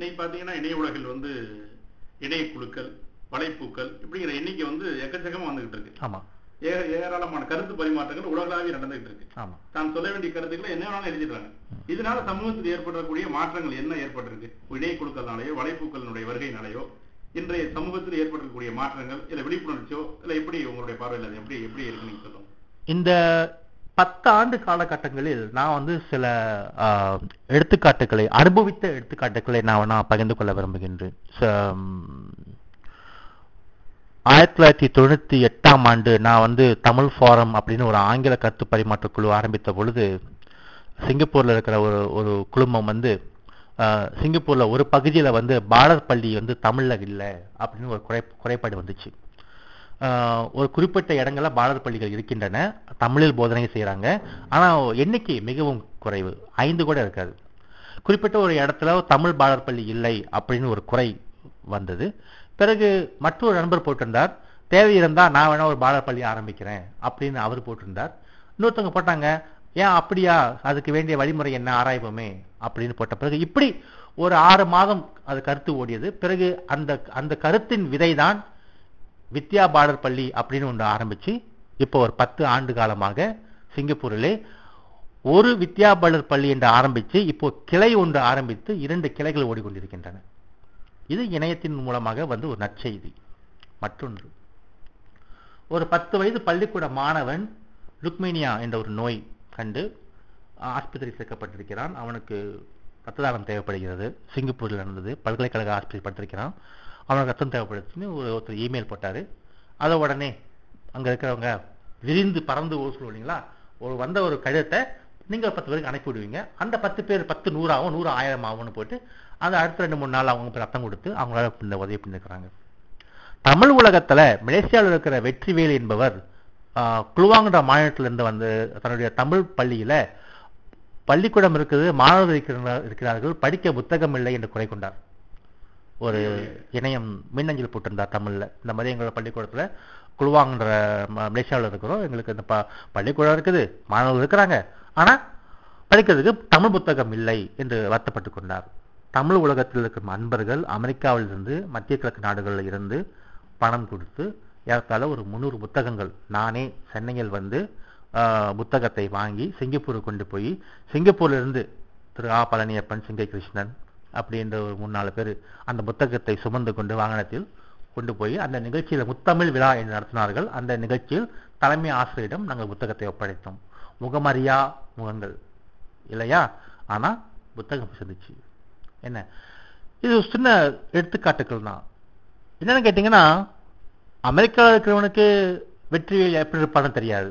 இன்னைக்கு பாத்தீங்கன்னா இணைய உலகில் வந்து இணைய குழுக்கள் வலைப்பூக்கள் இப்படிங்கிற எண்ணிக்கை வந்து எக்கச்சக்கமா வந்துகிட்டு இருக்கு ஆமா ஏ ஏராளமான கருத்து பரிமாற்றங்கள் உலகளாவிய நடந்துகிட்டு இருக்கு ஆமா தான் சொல்ல வேண்டிய கருத்துக்களை என்ன வேணாலும் எழுதிடுறாங்க இதனால சமூகத்தில் ஏற்படக்கூடிய மாற்றங்கள் என்ன ஏற்பட்டிருக்கு இணைய குழுக்கள்னாலேயோ வலைப்பூக்களினுடைய வருகையினாலேயோ இன்றைய சமூகத்தில் ஏற்பட்டிருக்கக்கூடிய மாற்றங்கள் இல்ல விழிப்புணர்ச்சியோ இல்ல எப்படி உங்களுடைய பார்வையில் அது எப்படி எப்படி இருக்கு நீங்க சொல்லுங்க இந்த பத்து ஆண்டு காலகட்டங்களில் நான் வந்து சில ஆஹ், எடுத்துக்காட்டுகளை அனுபவித்த எடுத்துக்காட்டுகளை நான் நான் பகிர்ந்து கொள்ள விரும்புகின்றேன் ச- ம், ஆயிரத்தி தொள்ளாயிரத்தி தொண்ணூத்தி எட்டாம் ஆண்டு நான் வந்து தமிழ் ஃபாரம் அப்படின்னு ஒரு ஆங்கில கருத்து பரிமாற்ற குழு ஆரம்பித்த பொழுது சிங்கப்பூர்ல இருக்கிற ஒரு ஒரு குழுமம் வந்து ஆஹ், சிங்கப்பூர்ல ஒரு பகுதியில வந்து பாரர் பள்ளி வந்து தமிழ்ல இல்லை அப்படின்னு ஒரு குறை குறைபாடு வந்துச்சு ஆஹ் ஒரு குறிப்பிட்ட இடங்கள்ல பாரர் பள்ளிகள் இருக்கின்றன தமிழில் போதனை செய்றாங்க ஆனா எண்ணிக்கை மிகவும் குறைவு ஐந்து கூட இருக்காது குறிப்பிட்ட ஒரு இடத்துல தமிழ் பாரர் பள்ளி இல்லை அப்படின்னு ஒரு குறை வந்தது பிறகு மற்றொரு நண்பர் போட்டிருந்தார் தேவை இருந்தா நான் வேணா ஒரு பாரர் பள்ளி ஆரம்பிக்கிறேன் அப்படின்னு அவர் போட்டிருந்தார் இன்னொருத்தவங்க போட்டாங்க ஏன் அப்படியா அதுக்கு வேண்டிய வழிமுறை என்ன ஆராய்வோமே அப்படின்னு போட்ட பிறகு இப்படி ஒரு ஆறு மாதம் அது கருத்து ஓடியது பிறகு அந்த அந்த கருத்தின் விதைதான் வித்யா பாரர் பள்ளி அப்படின்னு ஒன்று ஆரம்பிச்சு இப்போ ஒரு பத்து ஆண்டு காலமாக சிங்கப்பூரிலே ஒரு வித்யா பாரர் பள்ளி என்று ஆரம்பிச்சு இப்போ கிளை ஒன்று ஆரம்பித்து இரண்டு கிளைகள் ஓடிக்கொண்டிருக்கின்றன இது இணையத்தின் மூலமாக வந்து ஒரு நற்செய்தி மற்றொன்று ஒரு பத்து வயது பள்ளிக்கூட மாணவன் லுக்மேனியா என்ற ஒரு நோய் கண்டு ஆஸ்பத்திரி சேர்க்கப்பட்டிருக்கிறான் அவனுக்கு ரத்த தானம் தேவைப்படுகிறது சிங்கப்பூரில் நடந்தது பல்கலைக்கழக ஆஸ்பத்திரி பட்டிருக்கிறான் அவனுக்கு ரத்தம் தேவைப்படுச்சுன்னு ஒரு ஒருத்தர் இமெயில் போட்டாரு அதை உடனே அங்க இருக்கிறவங்க விரிந்து பறந்து ஓ சொல்லுவோம் இல்லைங்களா ஒரு வந்த ஒரு கடிதத்தை நீங்க ஒரு பத்து பேருக்கு அனுப்பி விடுவீங்க அந்த பத்து பேர் பத்து நூறாகும் நூறு ஆயிரம் ஆகும்னு போட்டு அதை அடுத்த ரெண்டு மூணு நாள் அவங்க போய் ரத்தம் கொடுத்து அவங்களால இந்த உதவி பண்ணிருக்கிறாங்க தமிழ் உலகத்துல மலேசியாவில் இருக்கிற வெற்றிவேல் என்பவர் ஆஹ், குளுவாங்கன்ற மாநிலத்திலிருந்து வந்து தன்னுடைய தமிழ் பள்ளியில பள்ளிக்கூடம் இருக்குது மாணவர்கள் இருக்கிறார்- இருக்கிறார்கள் படிக்க புத்தகம் இல்லை என்று குறை கொண்டார் ஒரு இணையம் மின்னஞ்சல் போட்டிருந்தார் தமிழ்ல இந்த மாதிரி எங்களோட பள்ளிக்கூடத்துல குழுவாங்கன்ற ம- மலேசியாவுல இருக்கிறோம் எங்களுக்கு இந்த ப- பள்ளிக்கூடம் இருக்குது மாணவர்கள் இருக்கிறாங்க ஆனா படிக்கிறதுக்கு தமிழ் புத்தகம் இல்லை என்று வருத்தப்பட்டு கொண்டார் தமிழ் உலகத்தில் இருக்கும் அன்பர்கள் அமெரிக்காவில் இருந்து மத்திய கிழக்கு நாடுகளில் இருந்து பணம் கொடுத்து ஏறத்தாழ ஒரு முந்நூறு புத்தகங்கள் நானே சென்னையில் வந்து ஆஹ், புத்தகத்தை வாங்கி சிங்கப்பூருக்கு கொண்டு போய் சிங்கப்பூர்ல இருந்து திரு ஆ பழனியப்பன் சிங்கை கிருஷ்ணன் அப்படின்ற ஒரு மூணு நாலு பேர் அந்த புத்தகத்தை சுமந்து கொண்டு வாகனத்தில் கொண்டு போய் அந்த நிகழ்ச்சியில முத்தமிழ் விழா என்று நடத்தினார்கள் அந்த நிகழ்ச்சியில் தலைமை ஆசிரியரிடம் நாங்கள் புத்தகத்தை ஒப்படைத்தோம் முகமறியா முகங்கள் இல்லையா ஆனா புத்தகம் செஞ்சுச்சு என்ன இது ஒரு சின்ன எடுத்துக்காட்டுகள் தான் என்னன்னு கேட்டீங்கன்னா அமெரிக்காவில் இருக்கிறவனுக்கு வெற்றி எப்படி இருப்பான்னு தெரியாது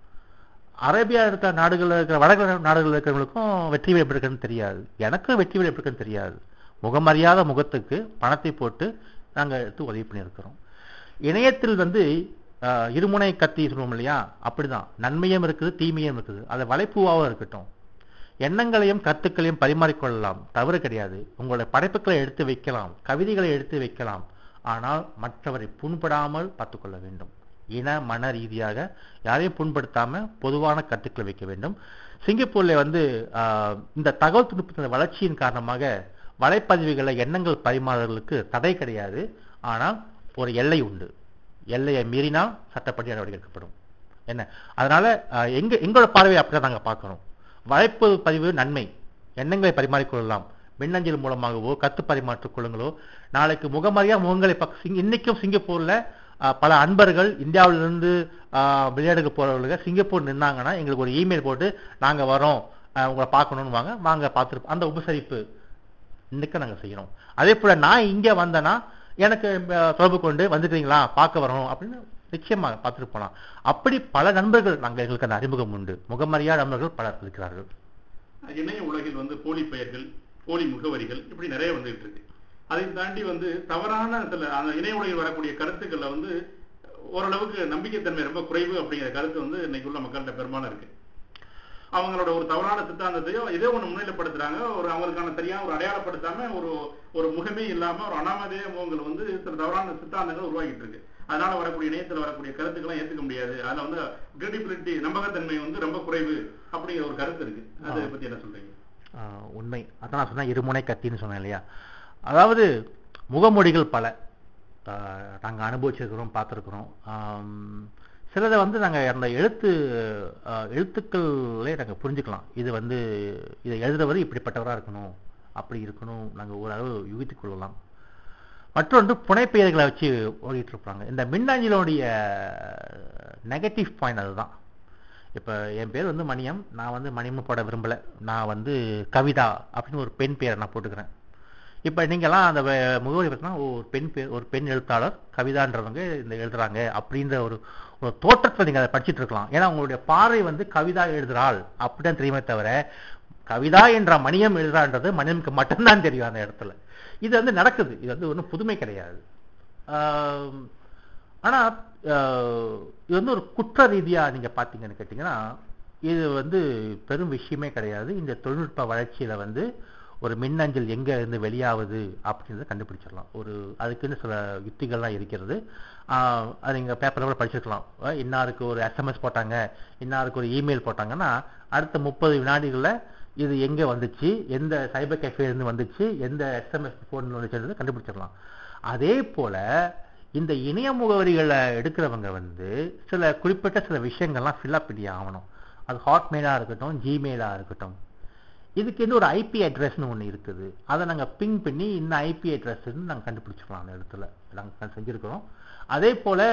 அரேபியா இருக்கிற நாடுகளில் இருக்கிற வடகிழக்கு நாடுகளில் இருக்கிறவங்களுக்கும் வெற்றி எப்படி இருக்குன்னு தெரியாது எனக்கும் வெற்றி எப்படி இருக்குன்னு தெரியாது முகமறியாத முகத்துக்கு பணத்தை போட்டு நாங்க எடுத்து உதவி பண்ணியிருக்கிறோம் இணையத்தில் வந்து ஆஹ், இருமுனை கத்தி சொல்லுவோம் இல்லையா அப்படிதான் நன்மையும் இருக்குது தீமையும் இருக்குது அது வலைப்பூவாகவும் இருக்கட்டும் எண்ணங்களையும் கருத்துக்களையும் பரிமாறிக்கொள்ளலாம் தவறு கிடையாது உங்களுடைய படைப்புகளை எடுத்து வைக்கலாம் கவிதைகளை எடுத்து வைக்கலாம் ஆனால் மற்றவரை புண்படாமல் பார்த்துக்கொள்ள வேண்டும் இன மன ரீதியாக யாரையும் புண்படுத்தாம பொதுவான கருத்துக்களை வைக்க வேண்டும் சிங்கப்பூர்ல வந்து ஆஹ், இந்த தகவல் தொழில்நுட்பத்தின் வளர்ச்சியின் காரணமாக வலைப்பதிவுகளை எண்ணங்கள் பரிமாறுதலுக்கு தடை கிடையாது ஆனால் ஒரு எல்லை உண்டு எல்லையை மீறினால் சட்டப்படி நடவடிக்கை எடுக்கப்படும் என்ன அதனால ஆஹ், எங்க எங்களோட பார்வையை அப்படிதான் நாங்க பார்க்கிறோம் வலைப்பு பதிவு நன்மை எண்ணங்களை பரிமாறிக்கொள்ளலாம் மின்னஞ்சல் மூலமாகவோ கத்து பரிமாற்றிக் கொள்ளுங்களோ நாளைக்கு முகமறியா முகங்களை பக்க சிங்க- இன்னைக்கும் சிங்கப்பூர்ல ஆஹ், பல அன்பர்கள் இந்தியாவிலிருந்து ஆஹ், வெளிநாடுக்கு போறவர்களுக்கு சிங்கப்பூர் நின்னாங்கன்னா எங்களுக்கு ஒரு இமெயில் போட்டு நாங்க வரோம் ஆஹ், உங்களை பார்க்கணும்னு வாங்க வாங்க பார்த்துருப்போம் அந்த உபசரிப்பு இன்னைக்கு நாங்க செய்யறோம் அதே போல நான் இங்க வந்தேன்னா எனக்கு அஹ், தொடர்பு கொண்டு வந்துக்கிறீங்களா பார்க்க வரணும் அப்படின்னு நிச்சயமா பார்த்துட்டு போலாம் அப்படி பல நண்பர்கள் நாங்கள் எங்களுக்கு அந்த அறிமுகம் உண்டு முகமறியா நண்பர்கள் பலர் இருக்கிறார்கள் இணைய உலகில் வந்து போலி பெயர்கள் போலி முகவரிகள் இப்படி நிறைய வந்துகிட்டு இருக்கு அதை தாண்டி வந்து தவறான சில அந்த இணைய உலகில் வரக்கூடிய கருத்துக்கள்ல வந்து ஓரளவுக்கு நம்பிக்கைத்தன்மை ரொம்ப குறைவு அப்படிங்கிற கருத்து வந்து இன்னைக்கு உள்ள மக்கள்கிட்ட பெரும்பாலும் இருக்கு அவங்களோட ஒரு தவறான சித்தாந்தத்தையோ ஏதோ ஒண்ணு முன்னிலைப்படுத்துறாங்க ஒரு அவங்களுக்கான சரியான ஒரு அடையாளப்படுத்தாம ஒரு ஒரு முகமே இல்லாம ஒரு அனாமதேய முகங்கள் வந்து சில தவறான சித்தாந்தங்கள் உருவாகிட்டு இருக்கு அதனால வரக்கூடிய இணையத்துல வரக்கூடிய கருத்துக்களை ஏத்துக்க முடியாது அதுல வந்து கிரெடிபிலிட்டி நம்பகத்தன்மை வந்து ரொம்ப குறைவு அப்படிங்கிற ஒரு கருத்து இருக்கு அதை பத்தி என்ன சொல்றீங்க ஆஹ் உண்மை அதான் நான் சொன்னேன் இருமுனை கத்தின்னு சொன்னேன் இல்லையா அதாவது முகமொழிகள் பல ஆஹ் நாங்க அனுபவிச்சிருக்கிறோம் பார்த்துருக்குறோம் சிலதை வந்து நாங்க அந்த எழுத்து ஆஹ் எழுத்துக்களே நாங்க புரிஞ்சுக்கலாம் இது வந்து இதை எழுதுறவர் இப்படிப்பட்டவரா இருக்கணும் அப்படி இருக்கணும் நாங்க ஓரளவு யூகித்துக் கொள்ளலாம் மற்றொன்று புனைப்பெயர்களை வச்சு ஓடிட்டு இருப்பாங்க இந்த மின்னஞ்சலுடைய நெகட்டிவ் பாயிண்ட் அதுதான் இப்போ என் பேர் வந்து மணியம் நான் வந்து மணியம் போட விரும்பல நான் வந்து கவிதா அப்படின்னு ஒரு பெண் பேரை நான் போட்டுக்கிறேன் இப்போ நீங்கெல்லாம் அந்த வே- முகவரி பார்த்தீங்கன்னா ஒரு பெண் பேர் ஒரு பெண் எழுத்தாளர் கவிதான்றவங்க இந்த எழுதுறாங்க அப்படின்ற ஒரு ஒரு தோற்றத்தில் நீங்கள் அதை படிச்சுட்டு இருக்கலாம் ஏன்னா உங்களுடைய பார்வை வந்து கவிதா எழுதுறாள் அப்படிதான் தெரியுமே தவிர கவிதா என்ற மணியம் எழுதுறான்றது மணியம்க்கு மட்டும்தான் தெரியும் அந்த இடத்துல இது வந்து நடக்குது இது வந்து ஒன்றும் புதுமை கிடையாது ஆம், ஆனா ஆஹ், இது வந்து ஒரு குற்ற ரீதியா நீங்க பாத்தீங்கன்னு கேட்டீங்கன்னா இது வந்து பெரும் விஷயமே கிடையாது இந்த தொழில்நுட்ப வளர்ச்சியில வந்து ஒரு மின்னஞ்சல் எங்க இருந்து வெளியாகுது அப்படின்றத கண்டுபிடிச்சிடலாம் ஒரு அதுக்குன்னு சில யுக்திகள்லாம் இருக்கிறது ஆஹ், அது நீங்க பேப்பர்ல கூட படிச்சிருக்கலாம் அஹ் இன்னாருக்கு ஒரு எஸ்எம்எஸ் போட்டாங்க இன்னாருக்கு ஒரு இமெயில் போட்டாங்கன்னா அடுத்த முப்பது வினாடிகள்ல இது எங்க வந்துச்சு எந்த சைபர் கேஃபே இருந்து வந்துச்சு எந்த எஸ்எம்எஸ் போன் வந்துச்சுன்றது கண்டுபிடிச்சிடலாம் அதே போல இந்த இணைய முகவரிகளை எடுக்கிறவங்க வந்து சில குறிப்பிட்ட சில விஷயங்கள்லாம் ஃபில்அப் பண்ணி ஆகணும் அது ஹாட்மெயிலாக இருக்கட்டும் ஜிமெயிலாக இருக்கட்டும் இதுக்கு வந்து ஒரு ஐபி அட்ரஸ்னு ஒன்று இருக்குது அதை நாங்கள் பிங் பண்ணி இந்த ஐபி அட்ரஸ்ன்னு நாங்கள் கண்டுபிடிச்சிக்கலாம் அந்த இடத்துல நாங்கள் செஞ்சுருக்கிறோம் அதே போல்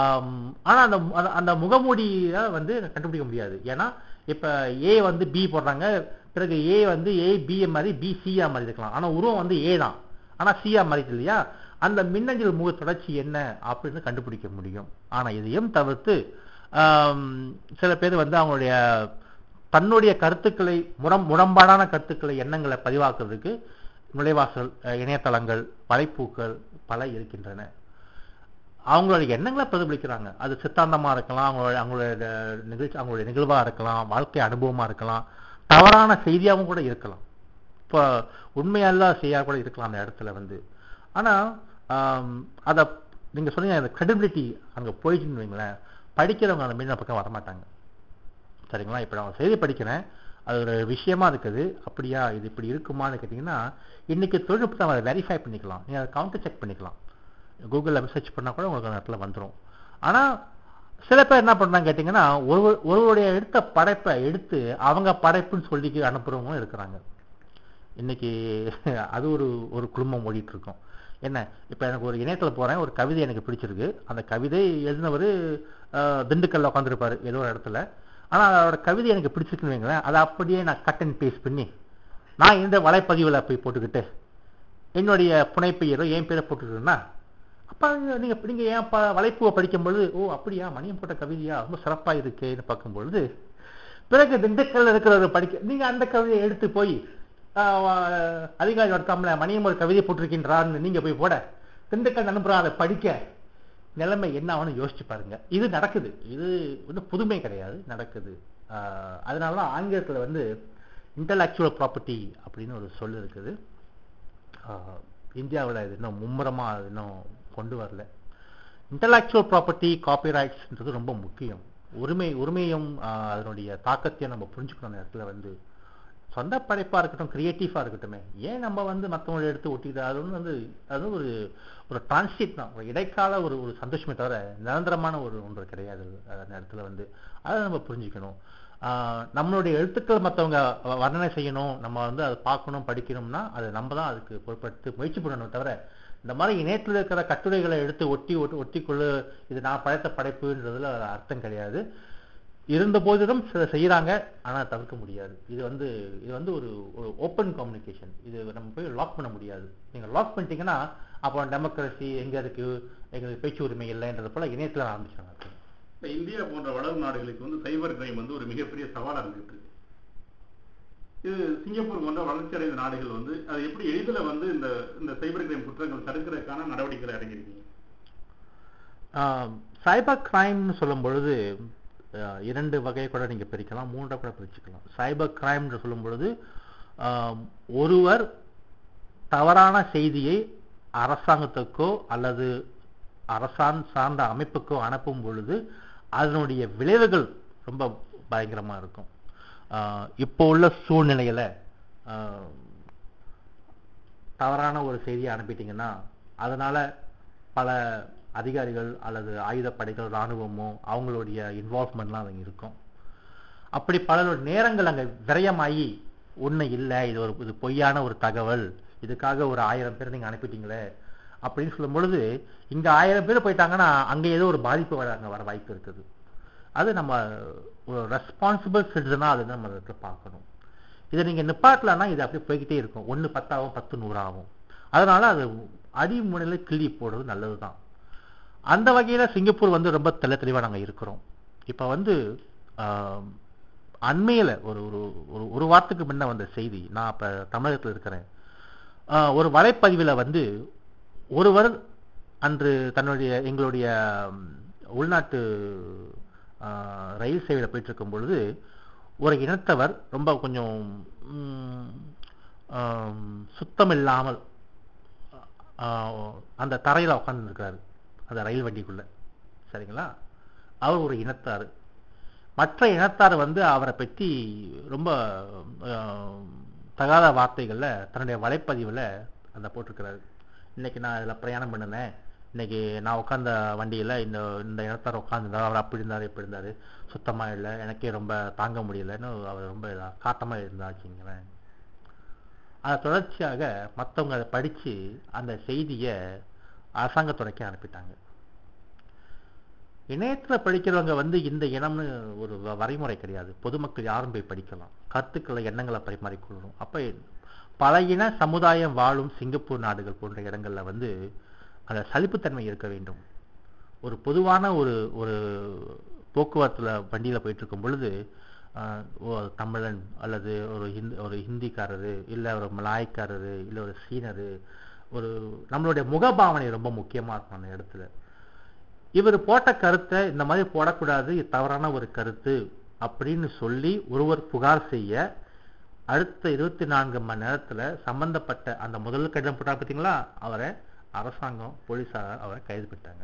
ஆனால் அந்த அந்த- அந்த முகமூடியை வந்து கண்டுபிடிக்க முடியாது ஏன்னா இப்போ ஏ வந்து பி போடுறாங்க பிறகு ஏ வந்து ஏ பிஏ மாதிரி பி சிஆ மாதிரி இருக்கலாம் ஆனால் உருவம் வந்து ஏ தான் ஆனால் சிஆ மாதிரி இல்லையா அந்த மின்னஞ்சல் முக தொடர்ச்சி என்ன அப்படின்னு கண்டுபிடிக்க முடியும் ஆனால் இதையும் தவிர்த்து ஆம், சில பேர் வந்து அவங்களுடைய தன்னுடைய கருத்துக்களை முரம் முரண்பாடான கருத்துக்களை எண்ணங்களை பதிவாக்குறதுக்கு நுழைவாசல் அஹ், இணையதளங்கள் வலைப்பூக்கள் பல இருக்கின்றன அவங்களுடைய எண்ணங்களை பிரதிபலிக்கிறாங்க அது சித்தாந்தமா இருக்கலாம் அவங்களோட அவங்களோட நிகழ்ச்சி அவங்களுடைய நிகழ்வா இருக்கலாம் வாழ்க்கை அனுபவமா இருக்கலாம் தவறான செய்தியாகவும் கூட இருக்கலாம் இப்போ உண்மையல்ல செய்யா கூட இருக்கலாம் அந்த இடத்துல வந்து ஆனா ஆம், அத நீங்க சொன்னீங்க அந்த credibility அங்க போயிடுச்சுன்னு வைங்களேன் படிக்கிறவங்க அந்த மீன் பக்கம் வரமாட்டாங்க சரிங்களா இப்போ நான் ஒரு செய்தி படிக்கிறேன் அது ஒரு விஷயமா இருக்குது அப்படியா இது இப்படி இருக்குமான்னு கேட்டிங்கன்னா இன்னைக்கு தொழில்நுட்பத்தை அதை வெரிஃபை பண்ணிக்கலாம் நீங்கள் அதை கவுண்டர் செக் பண்ணிக்கலாம் கூகுளில் சர்ச் பண்ணால் கூட உங்களுக்கு அந்த இடத்துல வந்துடும் ஆனால் சில பேர் என்ன பண்ணுறாங்க கேட்டிங்கன்னா ஒரு ஒருவருடைய எடுத்த படைப்பை எடுத்து அவங்க படைப்புன்னு சொல்லி அனுப்புறவங்களும் இருக்கிறாங்க இன்னைக்கு அது ஒரு ஒரு குடும்பம் ஓடிட்டு இருக்கும் என்ன இப்போ எனக்கு ஒரு இணையத்துல போறேன் ஒரு கவிதை எனக்கு பிடிச்சிருக்கு அந்த கவிதை எழுதினவர் திண்டுக்கல்ல உட்காந்துருப்பாரு ஏதோ ஒரு இடத்துல ஆனா அதோட கவிதை எனக்கு பிடிச்சிருக்குன்னு வைங்களேன் அதை அப்படியே நான் கட் அண்ட் பேஸ்ட் பண்ணி நான் இந்த வலைப்பதிவுல போய் போட்டுக்கிட்டு என்னுடைய புனைப்பெயரோ என் பேரை போட்டுக்கிட்டேன்னா அப்ப நீங்க நீங்க ஏன் ப- வலைப்பூவை படிக்கும் பொழுது ஓ அப்படியா மணியம் போட்ட கவிதையா ரொம்ப சிறப்பா இருக்கேன்னு பார்க்கும் பொழுது பிறகு திண்டுக்கல்ல இருக்கிறவர் படிக்க நீங்க அந்த கவிதையை எடுத்து போய் ஆஹ், வ- அதிகாரி நடத்தாமல மணியம் ஒரு கவிதை போட்டிருக்கின்றான்னு நீங்க போய் போட திண்டுக்கல் அனுப்புறான் அதை படிக்க நிலைமை என்ன ஆகும்னு யோசிச்சு பாருங்க இது நடக்குது இது வந்து புதுமை கிடையாது நடக்குது ஆஹ், அதனாலதான் ஆங்கிலத்துல வந்து இன்டலெக்சுவல் ப்ராப்பர்ட்டி அப்படின்னு ஒரு சொல் இருக்குது ஆஹ், இந்தியாவுல இது இன்னும் மும்முரமா அது இன்னும் கொண்டு வரல இன்டலெக்சுவல் ப்ராப்பர்ட்டி காப்பிரைட்ஸ்ன்றது ரொம்ப முக்கியம் உரிமை உரிமையும் ஆஹ், அதனுடைய தாக்கத்தையும் நம்ம புரிஞ்சுக்கணும் அந்த இடத்துல வந்து சொந்த படைப்பா இருக்கட்டும் கிரியேட்டிவா இருக்கட்டுமே ஏன் நம்ம வந்து மற்றவங்களை எடுத்து ஒட்டிக்கிட்டு அது ஒண்ணு வந்து அது ஒரு ஒரு டிரான்சிட் தான் ஒரு இடைக்கால ஒரு ஒரு சந்தோஷமே தவிர நிரந்தரமான ஒரு ஒன்று கிடையாது அது அந்த இடத்துல வந்து அதை நம்ம புரிஞ்சுக்கணும் ஆஹ் நம்மளுடைய எழுத்துக்கள் மற்றவங்க வர்ணனை செய்யணும் நம்ம வந்து அதை பார்க்கணும் படிக்கணும்னா அது நம்ம தான் அதுக்கு பொறுப்பெடுத்து முயற்சி பண்ணணும் தவிர இந்த மாதிரி இணையத்தில் இருக்கிற கட்டுரைகளை எடுத்து ஒட்டி ஒட்டி ஒட்டிக்கொள்ளு இது நான் படைத்த படைப்புன்றதுல அர்த்தம் கிடையாது இருந்த போதிலும் சில செய்யறாங்க ஆனா தவிர்க்க முடியாது இது வந்து இது வந்து ஒரு ஒரு ஓப்பன் கம்யூனிகேஷன் இது நம்ம போய் லாக் பண்ண முடியாது நீங்க லாக் பண்ணிட்டீங்கன்னா அப்போ டெமோக்ரஸி எங்க இருக்கு எங்களுக்கு பேச்சு உரிமை இல்லைன்றது போல இணையத்துல ஆரம்பிச்சாங்க இப்ப இந்தியா போன்ற வளரும் நாடுகளுக்கு வந்து சைபர் கிரைம் வந்து ஒரு மிகப்பெரிய சவாலா இருந்துட்டு இருக்கு இது சிங்கப்பூர் போன்ற வளர்ச்சி அடைந்த நாடுகள் வந்து அது எப்படி எளிதில் வந்து இந்த இந்த சைபர் கிரைம் குற்றங்கள் தடுக்கிறதுக்கான நடவடிக்கைகளை இறங்கியிருக்கீங்க சைபர் கிரைம்னு சொல்லும் பொழுது அஹ், இரண்டு வகையை கூட நீங்க பிரிக்கலாம் மூன்றை கூட பிரிச்சுக்கலாம் சைபர் கிரைம்னு சொல்லும் பொழுது ஆஹ், ஒருவர் தவறான செய்தியை அரசாங்கத்துக்கோ அல்லது அரசான் சார்ந்த அமைப்புக்கோ அனுப்பும் பொழுது அதனுடைய விளைவுகள் ரொம்ப பயங்கரமா இருக்கும் ஆஹ், இப்போ உள்ள சூழ்நிலையில ஆஹ், தவறான ஒரு செய்தியை அனுப்பிட்டீங்கன்னா அதனால பல அதிகாரிகள் அல்லது ஆயுதப்படைகள் இராணுவமோ அவங்களுடைய இன்வால்வ்மெண்ட்லாம் அங்கே இருக்கும் அப்படி பல நேரங்கள் அங்கே விரயமாகி உண்மை இல்லை இது ஒரு இது பொய்யான ஒரு தகவல் இதுக்காக ஒரு ஆயிரம் பேர் நீங்க அனுப்பிட்டீங்களே அப்படின்னு சொல்லும் பொழுது இங்க ஆயிரம் பேர் போயிட்டாங்கன்னா அங்க ஏதோ ஒரு பாதிப்பு வர அங்க வர வாய்ப்பு இருக்குது அது நம்ம ஒரு ரெஸ்பான்சிபிள் சிட்டிசனா அது நம்ம இடத்துல பார்க்கணும் இதை நீங்க நிப்பாட்டலன்னா இது அப்படியே போய்கிட்டே இருக்கும் ஒண்ணு பத்தாகும் பத்து நூறாகும் அதனால அது அடிமுனையில கிள்ளி போடுறது நல்லதுதான் அந்த வகையில சிங்கப்பூர் வந்து ரொம்ப தெள்ள தெளிவா நாங்க இருக்கிறோம் இப்ப வந்து ஆஹ், அண்மையில ஒரு ஒரு ஒரு ஒரு வாரத்துக்கு முன்ன வந்த செய்தி நான் அப்ப தமிழகத்துல இருக்கிறேன் ஆஹ், ஒரு வலைப்பதிவுல வந்து ஒருவர் அன்று தன்னுடைய எங்களுடைய ம், உள்நாட்டு ஆஹ், ரயில் சேவையில போயிட்டு இருக்கும் பொழுது ஒரு இனத்தவர் ரொம்ப கொஞ்சம் ம், ஆம், சுத்தமில்லாமல் ஆஹ், அந்த தரையில உட்கார்ந்து இருக்காரு அந்த ரயில் வண்டிக்குள்ள சரிங்களா அவர் ஒரு இனத்தார் மற்ற இனத்தார் வந்து அவரை பற்றி ரொம்ப ஆஹ், தகாத வார்த்தைகள்ல தன்னுடைய வலைப்பதிவுல அந்த போட்டிருக்கிறாரு இன்னைக்கு நான் இதுல பிரயாணம் பண்ணினேன் இன்னைக்கு நான் உட்கார்ந்த வண்டியில இந்த இந்த இனத்தார் உட்காந்துருந்தார் அவர் அப்படி இருந்தாரு இப்படி இருந்தாரு சுத்தமா இல்லை எனக்கே ரொம்ப தாங்க முடியலன்னு அவர் ரொம்ப இதா- காட்டமா இருந்தாச்சுங்களேன் அதை தொடர்ச்சியாக மத்தவங்க அதை படிச்சு அந்த செய்தியை அரசாங்கத்துறைக்கு அனுப்பிட்டாங்க இணையத்துல படிக்கிறவங்க வந்து இந்த இனம்னு ஒரு வ- வரைமுறை கிடையாது பொதுமக்கள் யாரும் போய் படிக்கலாம் கருத்துக்களை எண்ணங்களை பரிமாறிக்கொள்ளணும் அப்ப பல இன சமுதாயம் வாழும் சிங்கப்பூர் நாடுகள் போன்ற இடங்கள்ல வந்து அந்த சலிப்புத்தன்மை இருக்க வேண்டும் ஒரு பொதுவான ஒரு ஒரு போக்குவரத்துல வண்டியில போயிட்டு இருக்கும் பொழுது ஆஹ், ஓ தமிழன் அல்லது ஒரு ஹிந்தி ஒரு ஹிந்திக்காரரு இல்ல ஒரு மலாய்க்காரரு இல்ல ஒரு சீனரு ஒரு நம்மளுடைய முகபாவனை ரொம்ப முக்கியமா இருக்கும் அந்த இடத்துல இவர் போட்ட கருத்தை இந்த மாதிரி போடக்கூடாது இது தவறான ஒரு கருத்து அப்படின்னு சொல்லி ஒருவர் புகார் செய்ய அடுத்த இருபத்தி நான்கு மணி நேரத்துல சம்பந்தப்பட்ட அந்த முதல் கடிதம் போட்டார் பார்த்தீங்களா அவரை அரசாங்கம் போலீசார் அவரை கைது பண்ணிட்டாங்க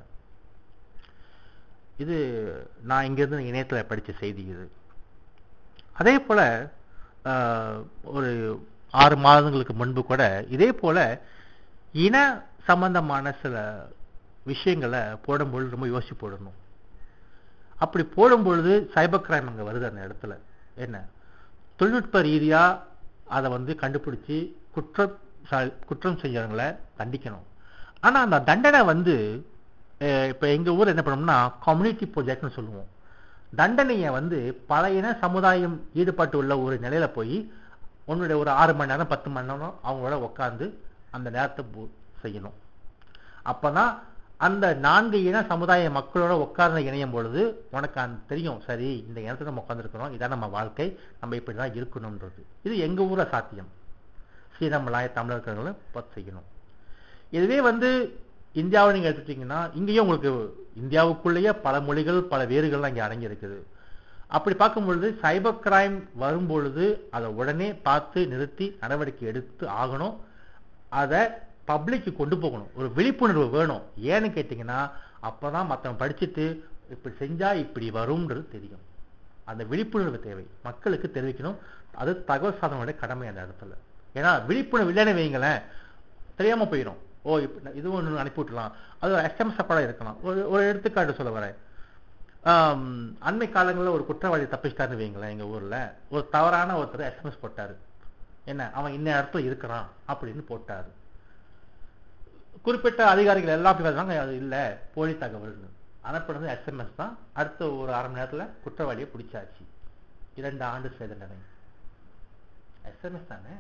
இது நான் இங்கிருந்து இணையத்துல படிச்ச செய்தி இது அதே போல ஆஹ், ஒரு ஆறு மாதங்களுக்கு முன்பு கூட இதே போல இன சம்பந்தமான சில விஷயங்களை போடும்பொழுது ரொம்ப யோசிச்சு போடணும் அப்படி போடும்பொழுது சைபர் கிரைம் அங்க வருது அந்த இடத்துல என்ன தொழில்நுட்ப ரீதியா அதை வந்து கண்டுபிடிச்சு குற்றம் சா- குற்றம் செஞ்சவங்களை தண்டிக்கணும் ஆனா அந்த தண்டனை வந்து அஹ், இப்ப எங்க ஊர் என்ன பண்ணோம்னா கம்யூனிட்டி ப்ரொஜெக்ட்னு சொல்லுவோம் தண்டனையை வந்து பல இன சமுதாயம் ஈடுபட்டு உள்ள ஒரு நிலையில போய் உன்னுடைய ஒரு ஆறு மணி நேரம் பத்து மணி நேரம் அவங்களோட உட்காந்து அந்த நேரத்தை பூ- செய்யணும் அப்பதான் அந்த நான்கு இன சமுதாய மக்களோட உட்கார்ந்து இணையும் பொழுது உனக்கு அந்த தெரியும் சரி இந்த இனத்துல நம்ம உட்காந்துருக்கிறோம் இதான் நம்ம வாழ்க்கை நம்ம இப்படிதான் இருக்கணும்ன்றது இது எங்க ஊர்ல சாத்தியம் சீனமலாய தமிழர்களும் பார்த்து செய்யணும் இதுவே வந்து இந்தியாவை நீங்க எடுத்துட்டீங்கன்னா இங்கேயும் உங்களுக்கு இந்தியாவுக்குள்ளேயே பல மொழிகள் பல வேறுகள்லாம் இங்க அடங்கி இருக்குது அப்படி பார்க்கும் பொழுது சைபர் கிரைம் வரும் பொழுது அதை உடனே பார்த்து நிறுத்தி நடவடிக்கை எடுத்து ஆகணும் அதை பப்ளிக்கு கொண்டு போகணும் ஒரு விழிப்புணர்வு வேணும் ஏன்னு கேட்டிங்கன்னா அப்பதான் மற்றவன் படிச்சுட்டு இப்படி செஞ்சா இப்படி வரும்ன்றது தெரியும் அந்த விழிப்புணர்வு தேவை மக்களுக்கு தெரிவிக்கணும் அது தகவல் சாதனோட கடமை அந்த இடத்துல ஏன்னா விழிப்புணர்வு இல்லைன்னு வைங்களேன் தெரியாம போயிடும் ஓ இப்ப இது ஒன்று அனுப்பி விட்டுலாம் அது ஒரு எஸ்எம்எஸ் கூட இருக்கலாம் ஒரு ஒரு எடுத்துக்காட்டு சொல்ல வரேன் ஆம், அண்மை காலங்களில் ஒரு குற்றவாளி தப்பிச்சிட்டாருன்னு வைங்களேன் எங்க ஊர்ல ஒரு தவறான ஒருத்தர் எஸ்எம்எஸ் போட்டாரு என்ன அவன் இந்த இடத்துல இருக்கிறான் அப்படின்னு போட்டாரு குறிப்பிட்ட அதிகாரிகள் எல்லாம் போய் பார்த்தாங்க அது இல்ல போலி தகவல்னு அனுப்புனது எஸ்எம்எஸ் தான் அடுத்த ஒரு அரை மணி நேரத்துல குற்றவாளியை பிடிச்சாச்சு இரண்டு ஆண்டு சிறை தண்டனை எஸ்எம்எஸ் தானே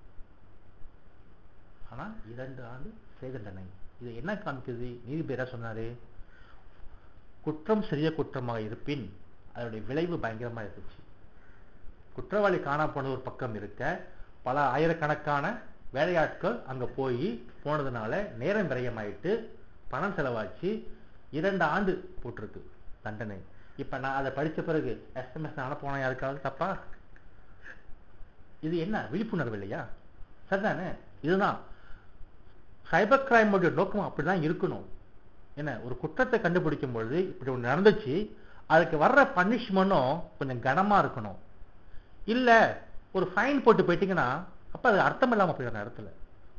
ஆனா இரண்டு ஆண்டு சிறை தண்டனை இது என்ன காமிக்குது நீதிபதியா சொன்னாரு குற்றம் சிறிய குற்றமாக இருப்பின் அதனுடைய விளைவு பயங்கரமா இருந்துச்சு குற்றவாளி காணா போனது ஒரு பக்கம் இருக்க பல ஆயிரக்கணக்கான வேலையாட்கள் அங்க போய் போனதுனால நேரம் விரயமாயிட்டு பணம் செலவாச்சு இரண்டு ஆண்டு போட்டிருக்கு தண்டனை இப்ப நான் அதை படிச்ச பிறகு எஸ்எம்எஸ் அனுப்போனா யாருக்காவது தப்பா இது என்ன விழிப்புணர்வு இல்லையா சரிதானே இதுதான் சைபர் கிரைமோட நோக்கம் அப்படிதான் இருக்கணும் என்ன ஒரு குற்றத்தை கண்டுபிடிக்கும் பொழுது இப்படி ஒண்ணு நடந்துச்சு அதுக்கு வர்ற பனிஷ்மெண்ட்டும் கொஞ்சம் கனமா இருக்கணும் இல்ல ஒரு ஃபைன் போட்டு போயிட்டீங்கன்னா அப்ப அது அர்த்தம் இல்லாம போயிடும் அந்த இடத்துல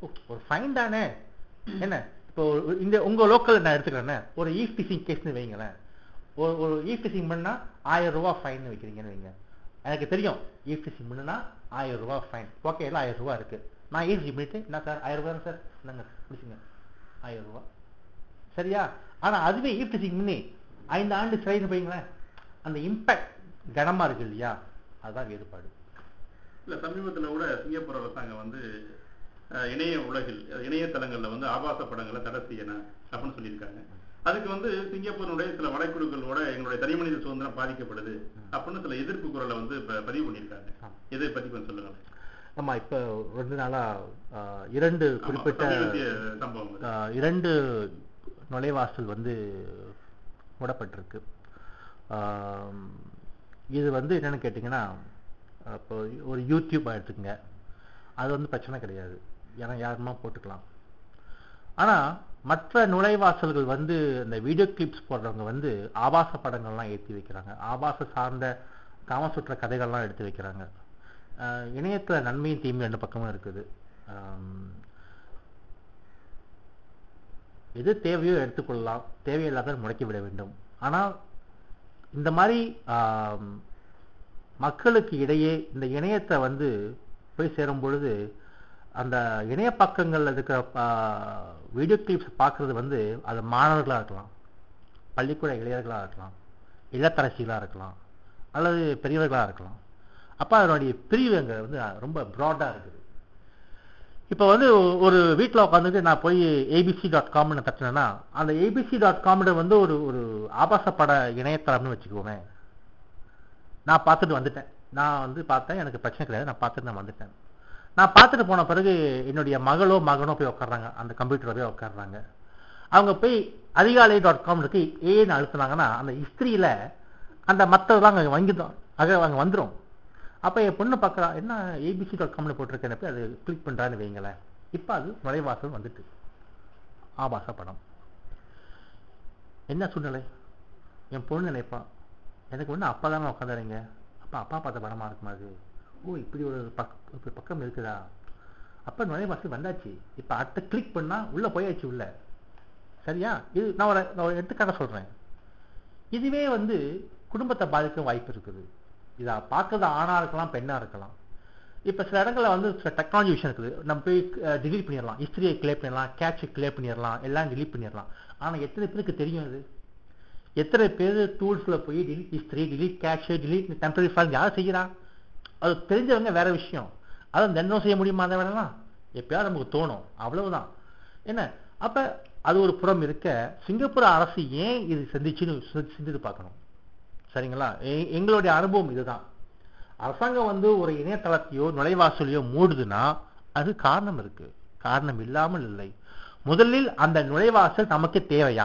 ஓ, ஒரு ஃபைன் தானே என்ன இப்போ ஒரு- இந்த உங்க லோக்கல் நான் எடுத்துக்கிறேன்னே ஒரு ஈஃப் டிசிங் கேஸ்னு வைங்களேன் ஒரு ஒரு ஈஃப் டிசிங் பண்ணா ஆயிரம் ரூபாய் ஃபைன் வைக்கிறீங்கன்னு வைங்க எனக்கு தெரியும் ஈஃப் டிசிங் பண்ணுனா ஆயிரம் ரூபாய் ஃபைன் ஓகே எல்லாம் ஆயிரம் ரூபாய் இருக்கு நான் ஈஃப் பண்ணிட்டு என்ன சார் ஆயிரம் ரூபாய் சார் நாங்க பிடிச்சிங்க ஆயிரம் ரூபாய் சரியா ஆனா அதுவே ஈஃப் டிசிங் பண்ணி ஐந்து ஆண்டு சிறைன்னு வைங்களேன் அந்த இம்பாக்ட் கனமா இருக்கு இல்லையா அதுதான் வேறுபாடு இல்ல சமீபத்துல கூட சிங்கப்பூர் அரசாங்கம் வந்து அஹ், இணைய உலகில் அஹ், இணையதளங்கள்ல வந்து ஆபாச படங்களை தடை செய்யணும் அப்படின்னு சொல்லியிருக்காங்க அதுக்கு வந்து சிங்கப்பூருடைய சில வலைக்குழுக்களோட எங்களுடைய தனிமனித சுதந்திரம் பாதிக்கப்படுது அப்படின்னு சில எதிர்ப்பு குரலை வந்து இப்ப பதிவு பண்ணியிருக்காங்க ஆமா. இதை பத்தி கொஞ்சம் சொல்லுங்களேன் ஆமா இப்ப ரெண்டு நாளா ஆஹ், இரண்டு ஆமா, குறிப்பிட்ட சமீபத்திய சம்பவம் அது. ஆஹ், இரண்டு நுழைவாசல் வந்து மூடப்பட்டிருக்கு ஆம், இது வந்து என்னன்னு கேட்டிங்கன்னா இப்போ ஒரு யூடியூப் எடுத்துக்கங்க அது வந்து பிரச்சனை கிடையாது ஏன்னா யாருமா போட்டுக்கலாம் ஆனா மற்ற நுழைவாசல்கள் வந்து இந்த வீடியோ கிளிப்ஸ் போடுறவங்க வந்து ஆபாச படங்கள்லாம் ஏற்றி வைக்கிறாங்க ஆபாச சார்ந்த காமசுற்ற கதைகள்லாம் எடுத்து வைக்கிறாங்க ஆஹ் இணையத்துல நன்மையும் தீமையும் ரெண்டு பக்கமும் இருக்குது ஆம், எது தேவையோ எடுத்துக்கொள்ளலாம் தேவையில்லாத முடக்கி விட வேண்டும் ஆனால் இந்த மாதிரி ஆம், மக்களுக்கு இடையே இந்த இணையத்தை வந்து போய் சேரும் பொழுது அந்த இணைய பக்கங்கள்ல இருக்கிற வீடியோ கிளிப்ஸ் பார்க்கறது வந்து அது மாணவர்களா இருக்கலாம் பள்ளிக்கூட இளைஞர்களா இருக்கலாம் இல்லத்தரசிகளா இருக்கலாம் அல்லது பெரியவர்களா இருக்கலாம் அப்ப அதனுடைய பிரிவு அங்க வந்து ரொம்ப ப்ராடா இருக்குது இப்போ வந்து ஒரு வீட்டில் உட்காந்துட்டு நான் போய் ஏபிசி டாட் காம்னு தட்டினேன்னா அந்த ஏபிசி டாட் காம்னு வந்து ஒரு ஒரு ஆபாசப்பட இணையதளம்னு வச்சுக்கோங்க நான் பார்த்துட்டு வந்துட்டேன் நான் வந்து பார்த்தேன் எனக்கு பிரச்சனை கிடையாது நான் பார்த்துட்டு நான் வந்துட்டேன் நான் பார்த்துட்டு போன பிறகு என்னுடைய மகளோ மகனோ போய் உட்கார்றாங்க அந்த கம்ப்யூட்டரை போய் உட்கார்றாங்க அவங்க போய் அதிகாலை டாட் காம் இருக்கு ஏன்னு அழுத்துனாங்கன்னா அந்த ஹிஸ்திரியில அந்த மற்றதெல்லாம் அங்கே வாங்கிடும் அங்கே அங்கே வந்துடும் அப்போ என் பொண்ணு பார்க்குறா என்ன ஏபிசி டாட் காம்ல போட்டிருக்கேன் போய் அது கிளிக் பண்ணுறான்னு வைங்களேன் இப்போ அது நுழைவாசல் வந்துட்டு ஆபாச படம் என்ன சூழ்நிலை என் பொண்ணு நினைப்பான் எனக்கு ஒன்று அப்பா தானே உட்காந்துறீங்க அப்பா அப்பா பார்த்த படமா இருக்குமா அது ஓ இப்படி ஒரு பக் இப்படி பக்கம் இருக்குதா அப்போ நுழைவாசல் வந்தாச்சு இப்போ அடுத்த கிளிக் பண்ணா உள்ள போயாச்சு உள்ள சரியா இது நான் ஒரு நான் ஒரு எடுத்துக்காட்ட சொல்றேன் இதுவே வந்து குடும்பத்தை பாதிக்க வாய்ப்பு இருக்குது இதை பார்க்கறது ஆணா இருக்கலாம் பெண்ணா இருக்கலாம் இப்போ சில இடங்கள்ல வந்து சில டெக்னாலஜி விஷயம் இருக்குது நம்ம போய் டிலீட் பண்ணிடலாம் ஹிஸ்டரியை கிளே பண்ணிடலாம் கேட்சை கிளே பண்ணிடலாம் எல்லாம் டிலீட் பண்ணிடலாம் ஆனா எத்தனை பேருக்கு தெரியும் அது எத்தனை பேர் டூல்ஸ்ல போய் delete history delete cache delete temporary file யார் செய்கிறா அது தெரிஞ்சவங்க வேற விஷயம் அதை தினம் செய்ய முடியுமா அந்த வேலைலாம் எப்பயாவது நமக்கு தோணும் அவ்வளவுதான் என்ன அப்ப அது ஒரு புறம் இருக்க சிங்கப்பூர் அரசு ஏன் இது சிந்திச்சுன்னு சி- சிந்தித்து பார்க்கணும் சரிங்களா எ- எங்களுடைய அனுபவம் இதுதான் அரசாங்கம் வந்து ஒரு இணையதளத்தையோ நுழைவாசலையோ மூடுதுன்னா அது காரணம் இருக்கு காரணம் இல்லாமல் இல்லை முதலில் அந்த நுழைவாசல் நமக்கு தேவையா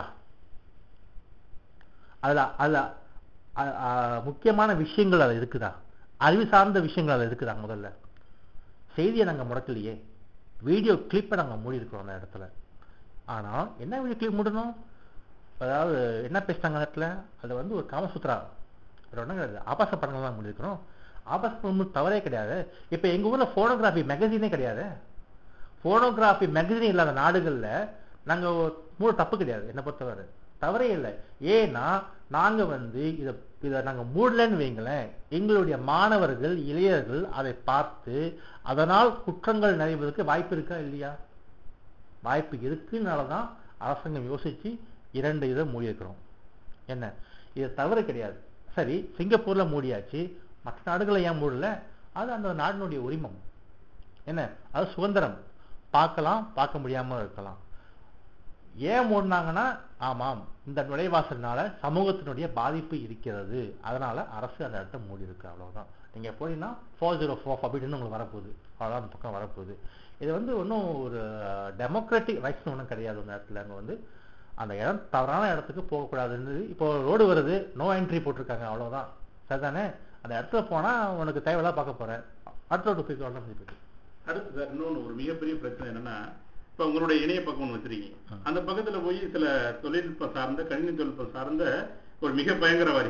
அதுல அதுல அ- அ- முக்கியமான விஷயங்கள் அது இருக்குதா அறிவு சார்ந்த விஷயங்கள் அது இருக்குதா முதல்ல செய்தியை நாங்க முடக்கலையே வீடியோ கிளிப்பை நாங்க மூடி இருக்கிறோம் அந்த இடத்துல ஆனா என்ன வீடியோ கிளிப் மூடணும் அதாவது என்ன பேசிட்டாங்க அந்த இடத்துல அது வந்து ஒரு காமசூத்ரா வேற ஒண்ணும் கிடையாது ஆபாச படங்கள் தான் மூடிருக்கிறோம் ஆபாச படம் தவறே கிடையாது இப்ப எங்க ஊர்ல போனோகிராஃபி மேகசினே கிடையாது போனோகிராஃபி மேகசின் இல்லாத நாடுகள்ல நாங்க ஒரு- மூணு தப்பு கிடையாது என்ன பொறுத்தவரை தவறே இல்லை ஏன்னா நாங்க வந்து இத இத நாங்க மூடலன்னு வைங்களேன் எங்களுடைய மாணவர்கள் இளையர்கள் அதை பார்த்து அதனால் குற்றங்கள் நிறைவதற்கு வாய்ப்பு இருக்கா இல்லையா வாய்ப்பு இருக்குனாலதான் அரசாங்கம் யோசிச்சு இரண்டு இதை மூடியிருக்கிறோம் என்ன இது தவறு கிடையாது சரி சிங்கப்பூர்ல மூடியாச்சு மற்ற நாடுகளை ஏன் மூடல அது அந்த நாட்டினுடைய உரிமம் என்ன அது சுதந்திரம் பார்க்கலாம் பார்க்க முடியாம இருக்கலாம் ஏன் மூடினாங்கன்னா ஆமாம் இந்த நுழைவாசல்னால சமூகத்தினுடைய பாதிப்பு இருக்கிறது அதனால அரசு அந்த இடத்த மூடி இருக்கு அவ்வளவுதான் நீங்க போனீங்கன்னா ஃபோர் ஜீரோ ஃபோர் அப்படின்னு உங்களுக்கு வரப்போகுது அவ்வளோதான் அந்த பக்கம் வரப்போகுது இது வந்து ஒன்றும் ஒரு டெமோக்ராட்டிக் ரைட்ஸ் ஒன்றும் கிடையாது அந்த இடத்துல அங்கே வந்து அந்த இடம் தவறான இடத்துக்கு போகக்கூடாதுன்னு இப்போ ரோடு வருது நோ என்ட்ரி போட்டிருக்காங்க அவ்வளவுதான் சரிதானே அந்த இடத்துல போனா உனக்கு தேவையில்லாம் பார்க்க போறேன் அடுத்த ரோடு போய் வரலாம் போயிட்டு அடுத்து சார் இன்னொன்னு ஒரு மிகப்பெரிய பிரச்சனை என்னன்னா இப்ப உங்களுடைய இணைய பக்கம் ஒண்ணு வச்சிருக்கீங்க அந்த பக்கத்துல போய் சில தொழில்நுட்பம் சார்ந்த கணினி தொழில்நுட்பம் சார்ந்த ஒரு மிக பயங்கரவாதிகள்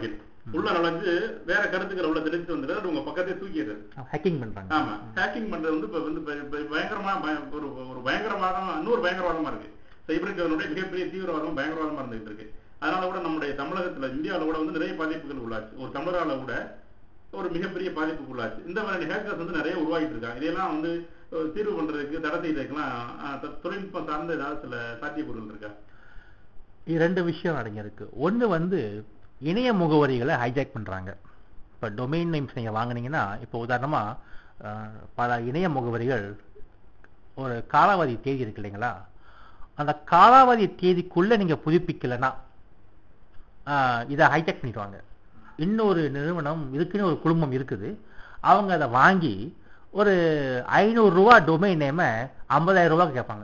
உள்ள நுழைஞ்சு வேற கருத்துக்களை உள்ள தெரிஞ்சு வந்துடுறது அது உங்க பக்கத்தை தூக்கிடுறது ஹேக்கிங் பண்றாங்க ஆமா ஹேக்கிங் பண்றது வந்து இப்ப வந்து ப- ப- பயங்கரமா பய- ஒரு ஒரு பயங்கரவாதம் இன்னொரு பயங்கரவாதமா இருக்கு சைபருக்கு மிகப்பெரிய தீவிரவாதம் பயங்கரவாதமா இருந்துகிட்டு இருக்கு அதனால கூட நம்முடைய தமிழகத்துல இந்தியாவில கூட வந்து நிறைய பாதிப்புகள் உள்ளாச்சு ஒரு தமிழரால கூட ஒரு மிகப்பெரிய பாதிப்புக்கு உள்ளாச்சு இந்த மாதிரி ஹேக்கர்ஸ் வந்து நிறைய உருவாகிட்டு இருக்காங்க இதெல்லாம் வந்து அஹ், தீர்வு பண்றதுக்கு தடை செய்யறதுக்குலாம் அஹ், த- தொழில்நுட்பம் சார்ந்த ஏதாவது சில சாத்தியக்கூறுகள் இருக்கா இரண்டு விஷயம் அடங்கியிருக்கு ஒண்ணு வந்து இணைய முகவரிகளை ஹைஜாக் பண்றாங்க இப்போ டொமைன் நேம்ஸ் நீங்க வாங்குனீங்கன்னா இப்போ உதாரணமா அஹ், பல இணைய முகவரிகள் ஒரு காலாவதி தேதி இருக்கு இல்லைங்களா அந்த காலாவதி தேதிக்குள்ள நீங்க புதுப்பிக்கலைன்னா ஆஹ், இதை ஹைஜாக் பண்ணிடுவாங்க இன்னொரு நிறுவனம் இதுக்குன்னு ஒரு குழுமம் இருக்குது அவங்க அதை வாங்கி ஒரு ஐநூறு ரூபா டொமைன் நேமை ஐம்பதாயிரம் ரூபாய்க்கு கேட்பாங்க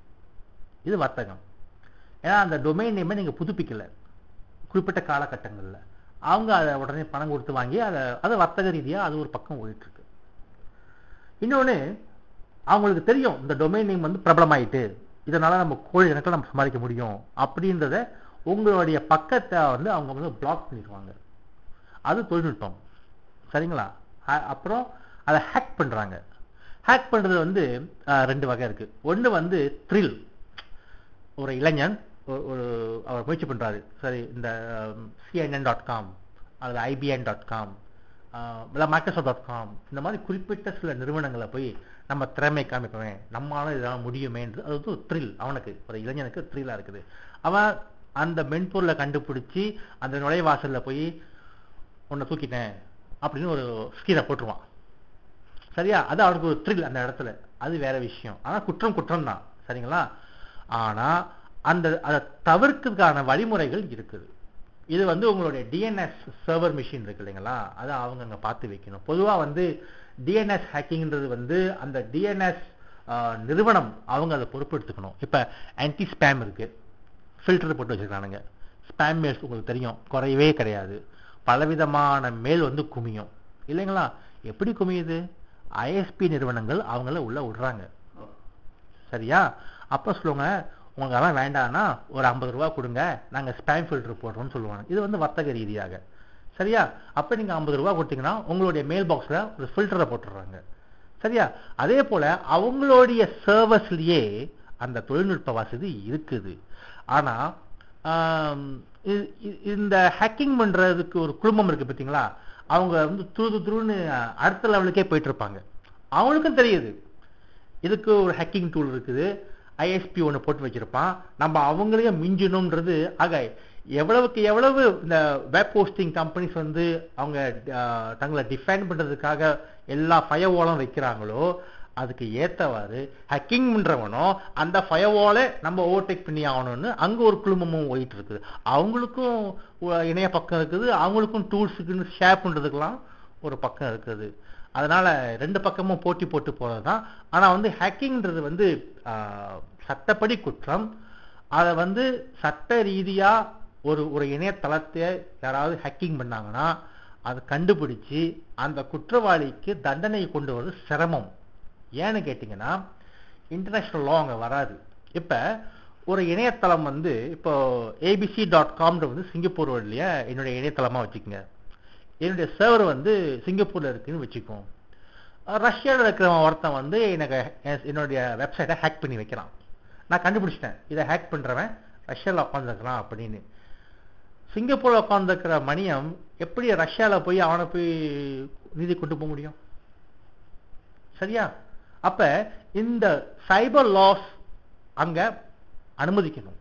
இது வர்த்தகம் ஏன்னா அந்த டொமைன் நேமை நீங்க புதுப்பிக்கல குறிப்பிட்ட காலகட்டங்கள்ல அவங்க அதை உடனே பணம் கொடுத்து வாங்கி அதை அது வர்த்தக ரீதியா அது ஒரு பக்கம் ஓடிட்டு இருக்கு இன்னொன்னு அவங்களுக்கு தெரியும் இந்த டொமைன் நேம் வந்து பிரபலமாயிட்டு இதனால நம்ம கோழி கணக்கில் நம்ம சம்பாதிக்க முடியும் அப்படின்றத உங்களுடைய பக்கத்தை வந்து அவங்க வந்து பிளாக் பண்ணிடுவாங்க அது தொழில்நுட்பம் சரிங்களா அ- அப்புறம் அதை ஹேக் பண்றாங்க ஹேக் பண்றது வந்து அஹ், ரெண்டு வகை இருக்கு ஒண்ணு வந்து த்ரில் ஒரு இளைஞன் ஒரு ஒரு அவர் முயற்சி பண்றாரு சரி இந்த சிஎன்என் டாட் காம் அல்லது ஐபிஎன் டாட் காம் இல்லை மைக்ரோசாஃப்ட் டாட் காம் இந்த மாதிரி குறிப்பிட்ட சில நிறுவனங்களை போய் நம்ம திறமை காமிப்பவன் நம்மளால இதெல்லாம் முடியுமேன்று அது வந்து ஒரு த்ரில் அவனுக்கு ஒரு இளைஞனுக்கு த்ரில்லாக இருக்குது அவன் அந்த மென்பொருளை கண்டுபிடிச்சி அந்த நுழைவாசல்ல போய் உன்னை தூக்கிட்டேன் அப்படின்னு ஒரு ஸ்கீரை போட்டுருவான் சரியா அது அவனுக்கு ஒரு த்ரில் அந்த இடத்துல அது வேற விஷயம் ஆனா குற்றம் குற்றம் தான் சரிங்களா ஆனா அந்த அதை தவிர்க்கிறதுக்கான வழிமுறைகள் இருக்குது இது வந்து உங்களுடைய டிஎன்எஸ் சர்வர் மிஷின் இருக்கு இல்லைங்களா அதை அவங்க அங்க பார்த்து வைக்கணும் பொதுவா வந்து டிஎன்எஸ் ஹேக்கிங்ன்றது வந்து அந்த டிஎன்எஸ் நிறுவனம் அவங்க அதை பொறுப்பெடுத்துக்கணும் இப்ப ஆன்டி ஸ்பேம் இருக்கு ஃபில்டர் போட்டு வச்சிருக்கானுங்க ஸ்பேம் மெயில்ஸ் உங்களுக்கு தெரியும் குறையவே கிடையாது பலவிதமான மெயில் வந்து குமியும் இல்லைங்களா எப்படி குமியுது ஐஎஸ்பி நிறுவனங்கள் அவங்கள உள்ள விடுறாங்க சரியா அப்ப சொல்லுவாங்க உங்களுக்கு அதெல்லாம் வேண்டாம்னா ஒரு ஐம்பது ரூபா கொடுங்க நாங்க ஸ்பேம் ஃபில்டர் போடுறோம்னு சொல்லுவாங்க இது வந்து வர்த்தக ரீதியாக சரியா அப்ப நீங்க ஐம்பது ரூபா கொடுத்தீங்கன்னா உங்களுடைய மெயில் பாக்ஸ்ல ஒரு ஃபில்டரை போட்டுடுறாங்க சரியா அதே போல அவங்களுடைய சர்வஸ்லயே அந்த தொழில்நுட்ப வசதி இருக்குது ஆனா ஆம், இ- இ- இந்த ஹேக்கிங் பண்றதுக்கு ஒரு குழுமம் இருக்கு பார்த்தீங்களா அவங்க வந்து துரு துருன்னு அடுத்த லெவலுக்கே போயிட்டு இருப்பாங்க அவங்களுக்கும் தெரியுது இதுக்கு ஒரு ஹேக்கிங் டூல் இருக்குது ஐஎஸ்பி ஒன்று போட்டு வச்சிருப்பான் நம்ம அவங்களையும் மிஞ்சணும்ன்றது ஆக எவ்வளவுக்கு எவ்வளவு இந்த வெப் ஹோஸ்டிங் கம்பெனிஸ் வந்து அவங்க அஹ், தங்களை டிஃபைன் பண்றதுக்காக எல்லா ஃபயர்வாலும் வைக்கிறாங்களோ அதுக்கு ஏத்தவாறு ஹேக்கிங் பண்றவனும் அந்த ஃபயர்வாலை நம்ம ஓவர்டேக் பண்ணி ஆகணும்னு அங்க ஒரு குழுமமும் ஓடிட்டு இருக்குது அவங்களுக்கும் ஒ- இணைய பக்கம் இருக்குது அவங்களுக்கும் டூல்ஸுக்குன்னு ஷேர் பண்றதுக்கெல்லாம் ஒரு பக்கம் இருக்குது அதனால ரெண்டு பக்கமும் போட்டி போட்டு போறதுதான் ஆனா வந்து ஹேக்கிங்ன்றது வந்து ஆஹ், சட்டப்படி குற்றம் அதை வந்து சட்ட ரீதியா ஒரு ஒரு இணையதளத்தை யாராவது ஹேக்கிங் பண்ணாங்கன்னா அதை கண்டுபிடிச்சு அந்த குற்றவாளிக்கு தண்டனை கொண்டு வர்றது சிரமம் ஏன்னு கேட்டிங்கன்னா இன்டர்நேஷனல் லா அங்கே வராது இப்போ ஒரு இணையதளம் வந்து இப்போ ஏபிசி டாட் காம்ன்ற வந்து சிங்கப்பூர் இல்லையா என்னுடைய இணையதளமா வச்சுக்கோங்க என்னுடைய சர்வர் வந்து சிங்கப்பூர்ல இருக்குன்னு வச்சுக்கோம் அஹ் ரஷ்யால இருக்கிறவன் ஒருத்தன் வந்து எனக்கு என்- என்னுடைய வெப்சைட்டை ஹேக் பண்ணி வைக்கிறான் நான் கண்டுபிடிச்சிட்டேன் இதை ஹேக் பண்றவன் ரஷ்யால உட்காந்துருக்கிறான் அப்படின்னு சிங்கப்பூர்ல உட்காந்துருக்கிற மணியம் எப்படி ரஷ்யால போய் அவனை போய் நீதி கொண்டு போக முடியும் சரியா அப்ப இந்த சைபர் லாஸ் அங்க அனுமதிக்கணும்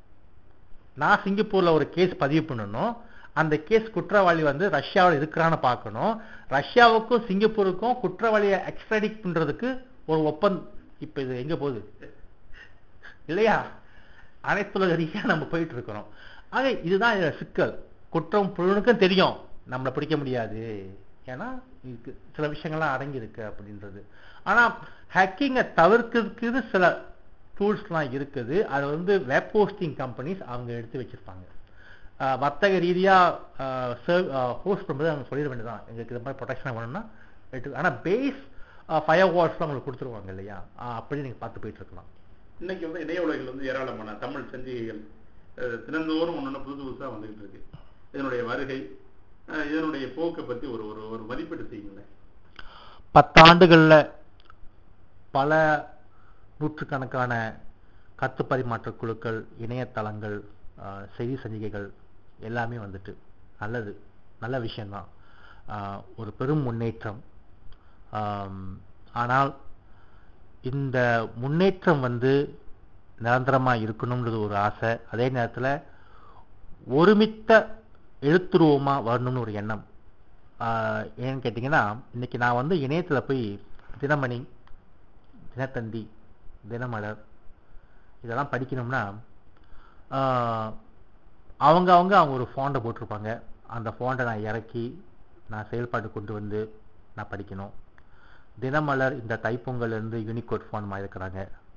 நான் சிங்கப்பூர்ல ஒரு கேஸ் பதிவு பண்ணணும் அந்த கேஸ் குற்றவாளி வந்து ரஷ்யாவில் இருக்கிறான்னு பார்க்கணும் ரஷ்யாவுக்கும் சிங்கப்பூருக்கும் குற்றவாளியை எக்ஸ்ட்ராடிக் பண்றதுக்கு ஒரு ஒப்பந்தம் இப்ப இது எங்க போகுது இல்லையா அனைத்துலக ரீதியா நம்ம போயிட்டு இருக்கிறோம் ஆக இதுதான் இதுல சிக்கல் குற்றம் புலனுக்கும் தெரியும் நம்மளை பிடிக்க முடியாது ஏன்னா இதுக்கு சில விஷயங்கள்லாம் அடங்கி இருக்கு அப்படின்றது ஆனா ஹேக்கிங்கை தவிர்க்கிறதுக்கு சில டூல்ஸ்லாம் இருக்குது அது வந்து வெப் ஹோஸ்டிங் கம்பெனிஸ் அவங்க எடுத்து வச்சிருப்பாங்க ஆஹ் வர்த்தக ரீதியா ஹோஸ்ட் பண்ணும்போது அவங்க சொல்லிட வேண்டியதான் எங்களுக்கு இது மாதிரி ப்ரொடெக்ஷன் வேணும்னா எடுத்து ஆனா பேஸ் ஃபயர் வால்ஸ்லாம் உங்களுக்கு கொடுத்துருவாங்க இல்லையா ஆஹ் அப்படி நீங்க பார்த்து போயிட்டு இருக்கலாம் இன்னைக்கு வந்து இணைய உலகில் வந்து ஏராளமான தமிழ் சஞ்சிகைகள் அஹ், தினந்தோறும் ஒன்று புதுசு புதுசா வந்துகிட்டு இருக்கு இதனுடைய வருகை அஹ், இதனுடைய போக்கை பத்தி ஒரு ஒரு ஒரு மதிப்பீடு செய்யுங்களேன் பத்தாண்டுகளில் பல நூற்றுக்கணக்கான கத்து பரிமாற்ற குழுக்கள் இணையதளங்கள் ஆஹ், செய்தி சஞ்சிகைகள் எல்லாமே வந்துட்டு நல்லது நல்ல விஷயம்தான் ஆஹ், ஒரு பெரும் முன்னேற்றம் ஆம், ஆனால் இந்த முன்னேற்றம் வந்து நிரந்தரமா இருக்கணும்ன்றது ஒரு ஆசை அதே நேரத்துல ஒருமித்த எழுத்துருவமா வரணும்னு ஒரு எண்ணம் ஆஹ் ஏன்னு கேட்டிங்கன்னா இன்னைக்கு நான் வந்து இணையத்துல போய் தினமணி தினத்தந்தி தினமலர் இதெல்லாம் படிக்கணும்னா ஆஹ் அவங்க அவங்க அவங்க ஒரு ஃபாண்டை போட்டிருப்பாங்க அந்த ஃபாண்டை நான் இறக்கி நான் செயல்பாடு கொண்டு வந்து நான் படிக்கணும் தினமலர் இந்த தைப்பொங்கல் இருந்து யூனிகோட் ஃபாண்ட் இருக்கிறாங்க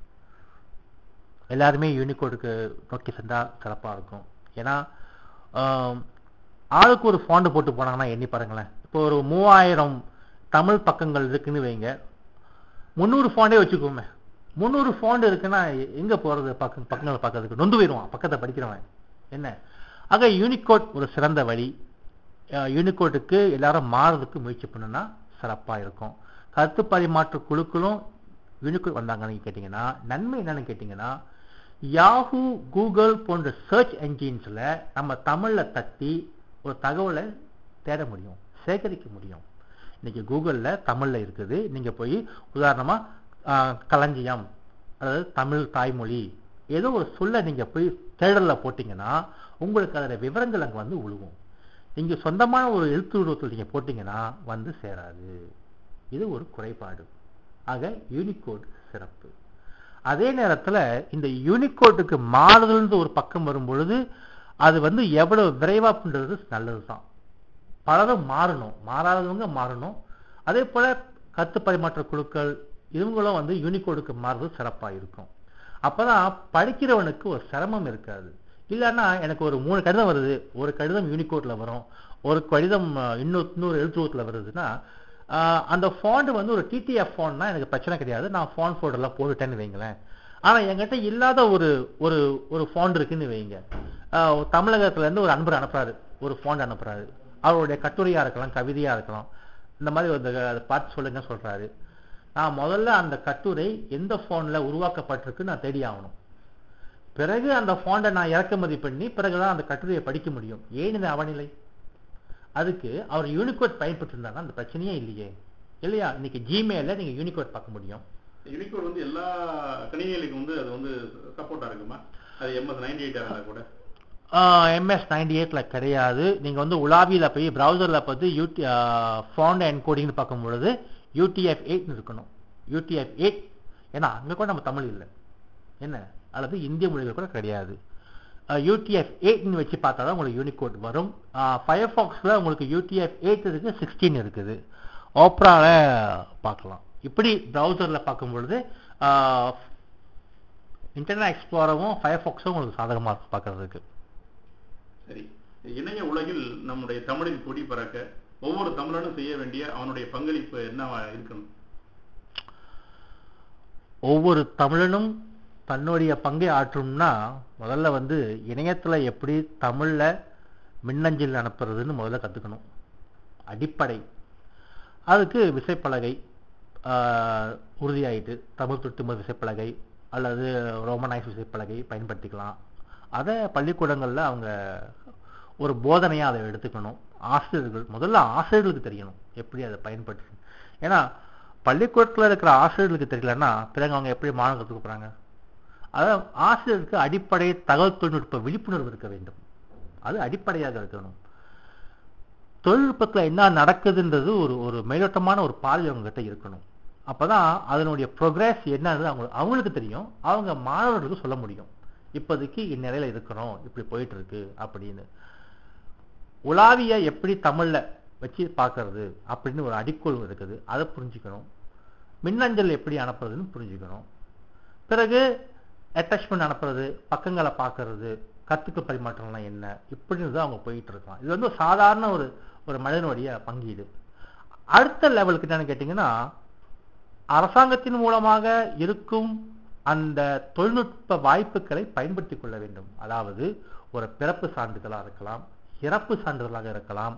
எல்லாருமே யூனிகோடுக்கு நோக்கி சென்றா சிறப்பா இருக்கும் ஏன்னா ஆம், ஆளுக்கு ஒரு ஃபாண்ட் போட்டு போனாங்கன்னா எண்ணி பாருங்களேன் இப்போ ஒரு மூவாயிரம் தமிழ் பக்கங்கள் இருக்குன்னு வைங்க முந்நூறு ஃபாண்டே வச்சுக்கோமே முந்நூறு ஃபாண்ட் இருக்குன்னா எ- எங்க போறது பக்கம் பக்கங்களை பார்க்கறதுக்கு நொந்து போயிடுவான் பக்கத்தை படிக்கிறவன் என்ன ஆக யூனிகோட் ஒரு சிறந்த வழி அஹ் யூனிகோடுக்கு எல்லாரும் மாறதுக்கு முயற்சி பண்ணுனா சிறப்பா இருக்கும் கருத்து பரிமாற்ற குழுக்களும் யூனிகோட் வந்தாங்கன்னு கேட்டிங்கன்னா நன்மை என்னன்னு கேட்டிங்கன்னா யாஹூ கூகுள் போன்ற சர்ச் என்ஜின்ஸ்ல நம்ம தமிழ்ல தட்டி ஒரு தகவலை தேட முடியும் சேகரிக்க முடியும் இன்னைக்கு கூகுள்ல தமிழ்ல இருக்குது நீங்க போய் உதாரணமா ஆஹ், களஞ்சியம் அதாவது தமிழ் தாய்மொழி ஏதோ ஒரு சொல்ல நீங்க போய் தேடல்ல போட்டீங்கன்னா உங்களுக்கு அதோட விவரங்கள் அங்க வந்து விழுவும் நீங்க சொந்தமான ஒரு எழுத்து உருவத்தில் நீங்க போட்டீங்கன்னா வந்து சேராது இது ஒரு குறைபாடு ஆக யூனிகோட் சிறப்பு அதே நேரத்துல இந்த யூனிகோடுக்கு மாறுதல்னு ஒரு பக்கம் வரும் பொழுது அது வந்து எவ்வளவு விரைவா பண்றது நல்லதுதான் பலரும் மாறணும் மாறாதவங்க மாறணும் அதே போல கத்து பரிமாற்ற குழுக்கள் இவங்களும் வந்து யூனிகோடுக்கு மாறுறது சிறப்பா இருக்கும் அப்பதான் படிக்கிறவனுக்கு ஒரு சிரமம் இருக்காது இல்லைன்னா எனக்கு ஒரு மூணு கடிதம் வருது ஒரு கடிதம் யூனிகோட்ல வரும் ஒரு கடிதம் அஹ், இன்னொரு இன்னொரு எழுத்துருவத்துல வருதுன்னா ஆஹ், அந்த ஃபாண்ட் வந்து ஒரு டிடிஎஃப் ஃபாண்ட்னா எனக்கு பிரச்சனை கிடையாது நான் ஃபாண்ட் ஃபோல்டர்லாம் போட்டுட்டேன்னு வைங்களேன் ஆனா என்கிட்ட இல்லாத ஒரு ஒரு ஒரு ஃபாண்ட் இருக்குன்னு வைங்க ஆஹ், தமிழகத்துல இருந்து ஒரு அன்பர் அனுப்புறாரு ஒரு ஃபாண்ட் அனுப்புறாரு அவருடைய கட்டுரையா இருக்கலாம் கவிதையா இருக்கலாம் இந்த மாதிரி ஒரு அதை பார்த்து சொல்லுங்க சொல்றாரு நான் முதல்ல அந்த கட்டுரை எந்த ஃபாண்ட்ல உருவாக்கப்பட்டிருக்கு நான் தேடி ஆகணும் பிறகு அந்த ஃபாண்டை நான் இறக்குமதி பண்ணி பிறகுதான் அந்த கட்டுரையை படிக்க முடியும் ஏன் இந்த அவநிலை அதுக்கு அவர் யூனிகோட் பயன்பட்டு இருந்தாங்கன்னா அந்த பிரச்சனையே இல்லையே இல்லையா இன்னைக்கு ஜிமெயில நீங்க யூனிகோட் பார்க்க முடியும் யூனிகோட் வந்து எல்லா கணினிகளுக்கும் வந்து அது வந்து சப்போர்ட்டா இருக்குமா அது எம்எஸ் நைன்டி எயிட் இருந்தா கூட எம்எஸ் நைன்டி எயிட்ல கிடையாது நீங்க வந்து உலாவியில போய் browserல பார்த்து யூடி ஃபாண்ட் என்கோடிங்னு பார்க்கும் பொழுது யூடிஎஃப் எயிட் இருக்கணும் யூடிஎஃப் எயிட் ஏன்னா அங்க கூட நம்ம தமிழ் இல்லை என்ன அல்லது இந்திய மொழிகள் கூட கிடையாது யூடிஎஃப் எயிட்னு வச்சு பார்த்தா தான் உங்களுக்கு யூனிகோட் வரும் ஃபயர்ஃபாக்ஸில் உங்களுக்கு யூடிஎஃப் எயிட் இருக்கு சிக்ஸ்டீன் இருக்குது ஓப்ரால பார்க்கலாம் இப்படி ப்ரௌசரில் பார்க்கும் பொழுது இன்டர்நெட் எக்ஸ்ப்ளோரவும் ஃபயர்ஃபாக்ஸும் உங்களுக்கு சாதகமாக இருக்கு பார்க்கறதுக்கு சரி இணைய உலகில் நம்முடைய தமிழின் கொடி பறக்க ஒவ்வொரு தமிழனும் செய்ய வேண்டிய அவனுடைய பங்களிப்பு என்னவா இருக்கணும் ஒவ்வொரு தமிழனும் தன்னுடைய பங்கை ஆற்றணும்னா முதல்ல வந்து இணையத்துல எப்படி தமிழ்ல மின்னஞ்சல் அனுப்புறதுன்னு முதல்ல கத்துக்கணும் அடிப்படை அதுக்கு விசைப்பலகை ஆஹ், உறுதியாயிட்டு தமிழ் தொட்டுமல் விசைப்பலகை அல்லது ரோமனைஸ் விசைப்பலகை பயன்படுத்திக்கலாம் அதை பள்ளிக்கூடங்கள்ல அவங்க ஒரு போதனையா அதை எடுத்துக்கணும் ஆசிரியர்கள் முதல்ல ஆசிரியர்களுக்கு தெரியணும் எப்படி அதை பயன்படுத்து ஏன்னா பள்ளிக்கூடத்துல இருக்கிற ஆசிரியர்களுக்கு தெரியலன்னா பிறகு அவங்க எப்படி மாணவர்கள் கற்றுக்க போறாங்க அதான் ஆசிரியருக்கு அடிப்படை தகவல் தொழில்நுட்ப விழிப்புணர்வு இருக்க வேண்டும் அது அடிப்படையாக இருக்கணும் தொழில்நுட்பத்துல என்ன நடக்குதுன்றது ஒரு ஒரு மேலோட்டமான ஒரு பார்வை அவங்க கிட்ட இருக்கணும் அப்பதான் அதனுடைய ப்ரோக்ரஸ் என்னன்னு அவங்க அவங்களுக்கு தெரியும் அவங்க மாணவர்களுக்கு சொல்ல முடியும் இப்போதைக்கு இந்நிலையில இருக்கிறோம் இப்படி போயிட்டு இருக்கு அப்படின்னு உலாவிய எப்படி தமிழ்ல வச்சு பார்க்கறது அப்படின்னு ஒரு அடிக்கோள் இருக்குது அதை புரிஞ்சுக்கணும் மின்னஞ்சல் எப்படி அனுப்புறதுன்னு புரிஞ்சுக்கணும் பிறகு அட்டாச்மெண்ட் அனுப்புறது பக்கங்களை பார்க்கறது கத்துக்க பரிமாற்றம்லாம் என்ன இப்படின்னு தான் அவங்க போயிட்டு இருக்கலாம் இது வந்து ஒரு சாதாரண ஒரு ஒரு மனிதனுடைய பங்கீடு அடுத்த லெவலுக்கு என்னன்னு கேட்டிங்கன்னா அரசாங்கத்தின் மூலமாக இருக்கும் அந்த தொழில்நுட்ப வாய்ப்புகளை பயன்படுத்திக் கொள்ள வேண்டும் அதாவது ஒரு பிறப்பு சான்றிதழாக இருக்கலாம் இறப்பு சான்றிதழாக இருக்கலாம்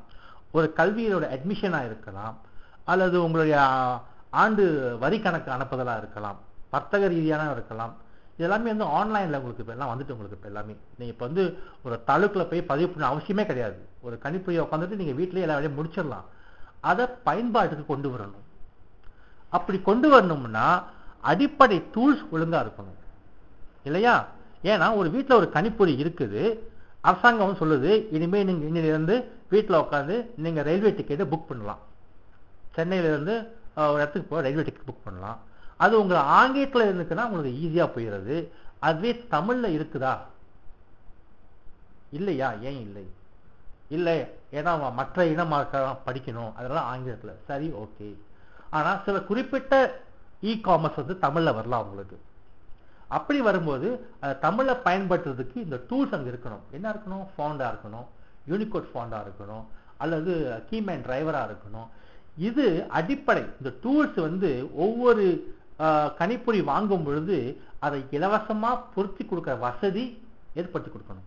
ஒரு கல்வியோட அட்மிஷனா இருக்கலாம் அல்லது உங்களுடைய ஆ- ஆண்டு வரி கணக்கு அனுப்புதலா இருக்கலாம் வர்த்தக ரீதியான இருக்கலாம் இதெல்லாமே வந்து ஆன்லைன்ல உங்களுக்கு இப்ப எல்லாம் வந்துட்டு உங்களுக்கு இப்ப எல்லாமே நீங்க இப்ப வந்து ஒரு தாலுக்குல போய் பதிவு பண்ண அவசியமே கிடையாது ஒரு கணிப்பொறியை உட்காந்துட்டு நீங்க வீட்லயே எல்லா வேலையும் முடிச்சிடலாம் அதை பயன்பாட்டுக்கு கொண்டு வரணும் அப்படி கொண்டு வரணும்னா அடிப்படை டூல்ஸ் ஒழுங்கா இருக்கணும் இல்லையா ஏன்னா ஒரு வீட்ல ஒரு கணிப்பொறி இருக்குது அரசாங்கம் சொல்லுது இனிமே நீங்க இன்னில இருந்து வீட்ல உட்காந்து நீங்க ரயில்வே டிக்கெட்டை புக் பண்ணலாம் சென்னையில இருந்து அஹ், ஒரு இடத்துக்கு போக ரயில்வே டிக்கெட் புக் பண்ணலாம் அது உங்க ஆங்கிலத்துல இருந்துச்சுன்னா உங்களுக்கு ஈஸியா போயிடுறது அதுவே தமிழ்ல இருக்குதா இல்லையா ஏன் இல்லை இல்லை ஏன்னா அவன் மற்ற இனமாக படிக்கணும் அதெல்லாம் ஆங்கிலத்துல சரி ஓகே ஆனா சில குறிப்பிட்ட இ காமர்ஸ் வந்து தமிழ்ல வரலாம் உங்களுக்கு அப்படி வரும்போது அஹ், தமிழ்ல பயன்படுத்துறதுக்கு இந்த டூல்ஸ் அங்க இருக்கணும் என்ன இருக்கணும் ஃபாண்டா இருக்கணும் யூனிகோட் ஃபாண்டா இருக்கணும் அல்லது கீமேன் டிரைவரா இருக்கணும் இது அடிப்படை இந்த டூல்ஸ் வந்து ஒவ்வொரு அஹ், கணிப்பொறி வாங்கும் பொழுது அதை இலவசமா பொருத்தி கொடுக்கிற வசதி ஏற்படுத்தி கொடுக்கணும்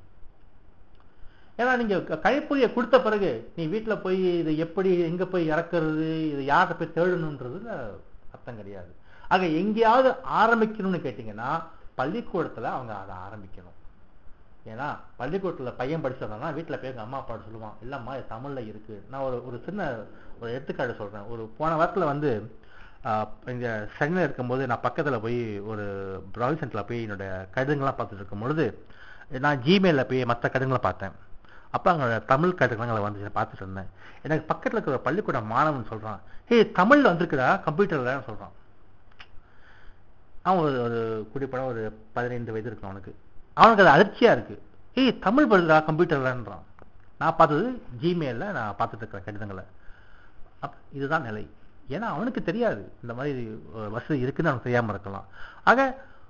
ஏன்னா நீங்க க- கணிப்பொறியை கொடுத்த பிறகு நீ வீட்ல போய் இது எப்படி எங்க போய் இறக்குறது இது யார்கிட்ட போய் தேடணுன்றதுல அர்த்தம் கிடையாது ஆக எங்கேயாவது ஆரம்பிக்கணும்னு கேட்டீங்கன்னா பள்ளிக்கூடத்துல அவங்க அதை ஆரம்பிக்கணும் ஏன்னா பள்ளிக்கூடத்துல பையன் படிச்சிருந்தானா வீட்ல போய் எங்க அம்மா அப்பா சொல்லுவான் இல்லம்மா இது தமிழ்ல இருக்கு நான் ஒரு ஒரு சின்ன ஒரு எடுத்துக்காட்டு சொல்றேன் ஒரு போன வாரத்துல வந்து ஆஹ், இங்க சென்னையில் இருக்கும்போது நான் பக்கத்துல போய் ஒரு ப்ரௌசிங் சென்டர்ல போய் என்னோட கடிதங்கள்லாம் பார்த்துட்டு இருக்கும் பொழுது நான் ஜிமெயிலில் போய் மற்ற கடிதங்களை பார்த்தேன் அப்ப அங்க தமிழ் கடிதங்களை வந்து பார்த்துட்டு இருந்தேன் எனக்கு பக்கத்துல இருக்கிற ஒரு பள்ளிக்கூட மாணவன் சொல்றான் ஹே தமிழ்ல வந்திருக்குடா கம்ப்யூட்டர்ல சொல்றான் அவன் ஒரு ஒரு குடிப்படம் ஒரு பதினைந்து வயது இருக்கும் அவனுக்கு அவனுக்கு அது அதிர்ச்சியா இருக்கு ஏய் தமிழ் வருதுடா கம்ப்யூட்டர்லன்றான் நான் பார்த்தது ஜிமெயில்ல நான் பார்த்துட்டு இருக்கிறேன் கடிதங்களை அப்ப இதுதான் நிலை ஏன்னா அவனுக்கு தெரியாது இந்த மாதிரி ஒரு வசதி இருக்குன்னு அவனுக்கு தெரியாம இருக்கலாம் ஆக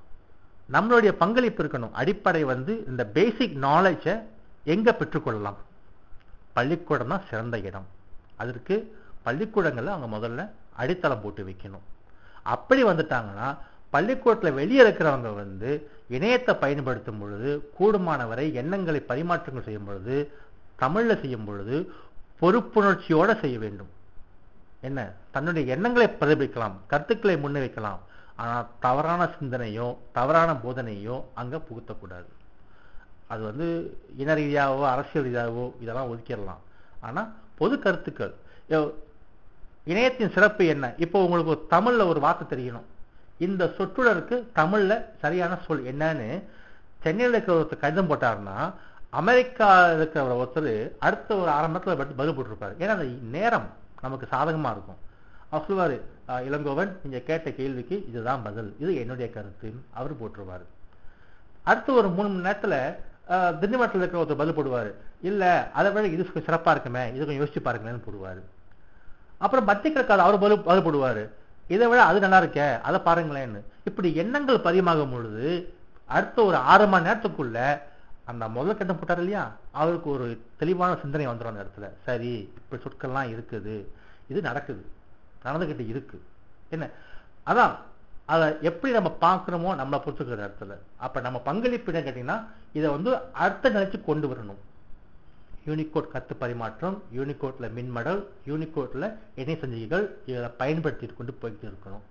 நம்மளுடைய பங்களிப்பு இருக்கணும் அடிப்படை வந்து இந்த பேசிக் நாலேஜை எங்க பெற்றுக்கொள்ளலாம் பள்ளிக்கூடம் தான் சிறந்த இடம் அதற்கு பள்ளிக்கூடங்கள்ல அவங்க முதல்ல அடித்தளம் போட்டு வைக்கணும் அப்படி வந்துட்டாங்கன்னா பள்ளிக்கூடத்துல வெளியே இருக்கிறவங்க வந்து இணையத்தை பயன்படுத்தும் பொழுது கூடுமான வரை எண்ணங்களை பரிமாற்றங்கள் செய்யும் பொழுது தமிழ்ல செய்யும் பொழுது பொறுப்புணர்ச்சியோட செய்ய வேண்டும் என்ன தன்னுடைய எண்ணங்களை பிரதிபலிக்கலாம் கருத்துக்களை முன்வைக்கலாம் ஆனா தவறான சிந்தனையோ தவறான போதனையோ அங்க புகுத்தக்கூடாது அது வந்து இன ரீதியாகவோ அரசியல் ரீதியாகவோ இதெல்லாம் ஒதுக்கிடலாம் ஆனா பொது கருத்துக்கள் யோ- இணையத்தின் சிறப்பு என்ன இப்போ உங்களுக்கு ஒரு தமிழ்ல ஒரு வார்த்தை தெரியணும் இந்த சொற்றொடருக்கு தமிழ்ல சரியான சொல் என்னன்னு சென்னையில் இருக்கிற ஒருத்தர் கடிதம் போட்டாருன்னா அமெரிக்கா இருக்கிற ஒருத்தர் அடுத்த ஒரு ஆரம்பத்துல பதில் பதில் போட்டிருப்பாரு ஏன்னா அந்த நேரம் நமக்கு சாதகமா இருக்கும் அவர் சொல்லுவாரு "ஆஹ், இளங்கோவன் நீங்க கேட்ட கேள்விக்கு இதுதான் பதில் இது என்னுடைய கருத்து அவர் போட்டுருவாரு அடுத்து ஒரு மூணு மணி நேரத்துல ஆஹ், திண்டிவனத்துல இருக்கிற ஒருத்தர் பதில் போடுவாரு இல்ல அதை விட இது கொஞ்சம் சிறப்பா இருக்குமே இது கொஞ்சம் யோசிச்சு பாருங்களேன்னு போடுவாரு அப்புறம் மத்திய கிழக்காத அவர் பதில் பதில் போடுவாரு இதை விட அது நல்லா இருக்கே அதை பாருங்களேன்னு இப்படி எண்ணங்கள் பதியமாகும் பொழுது அடுத்த ஒரு ஆறு மணி நேரத்துக்குள்ள அந்த முதல் கட்டம் போட்டார் இல்லையா அவருக்கு ஒரு தெளிவான சிந்தனை வந்துடும் அந்த இடத்துல சரி இப்படி சொற்கள்லாம் இருக்குது இது நடக்குது நடந்துகிட்டு இருக்கு என்ன அதான் அதை எப்படி நம்ம பார்க்குறோமோ நம்மளை பொறுத்துக்கிற இடத்துல அப்ப நம்ம பங்களிப்பு என்ன கேட்டீங்கன்னா இதை வந்து அடுத்த நிலைக்கு கொண்டு வரணும் யூனிகோட் கத்து பரிமாற்றம் யூனிகோட்ல மின்மடல் யூனிகோட்ல இணை சஞ்சிகைகள் இதை பயன்படுத்திட்டு கொண்டு போயிட்டு இருக்கணும்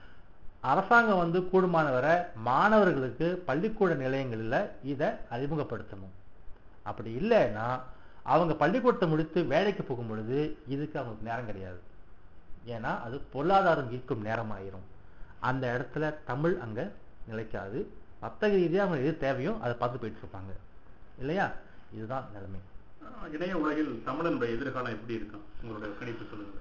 அரசாங்கம் வந்து கூடுமான வரை மாணவர்களுக்கு பள்ளிக்கூட நிலையங்களில் இதை அறிமுகப்படுத்தணும் அப்படி இல்லைன்னா அவங்க பள்ளிக்கூடத்தை முடித்து வேலைக்கு போகும் பொழுது இதுக்கு அவங்களுக்கு நேரம் கிடையாது ஏன்னா அது பொருளாதாரம் ஈர்க்கும் நேரம் ஆயிரும் அந்த இடத்துல தமிழ் அங்க நிலைக்காது வர்த்தக ரீதியாக அவங்க எது தேவையோ அதை பார்த்து போயிட்டு இருப்பாங்க இல்லையா இதுதான் நிலைமை ஆஹ் இணைய உலகில் தமிழனுடைய எதிர்காலம் எப்படி இருக்கும் உங்களுடைய கணிப்பு சொல்லுங்க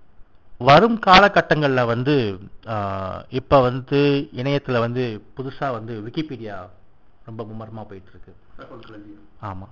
வரும் காலகட்டங்கள்ல வந்து ஆஹ், இப்ப வந்து இணையத்துல வந்து புதுசா வந்து விக்கிபீடியா ரொம்ப மும்மரமா போயிட்டு இருக்கு தகவல் களஞ்சியம் ஆமா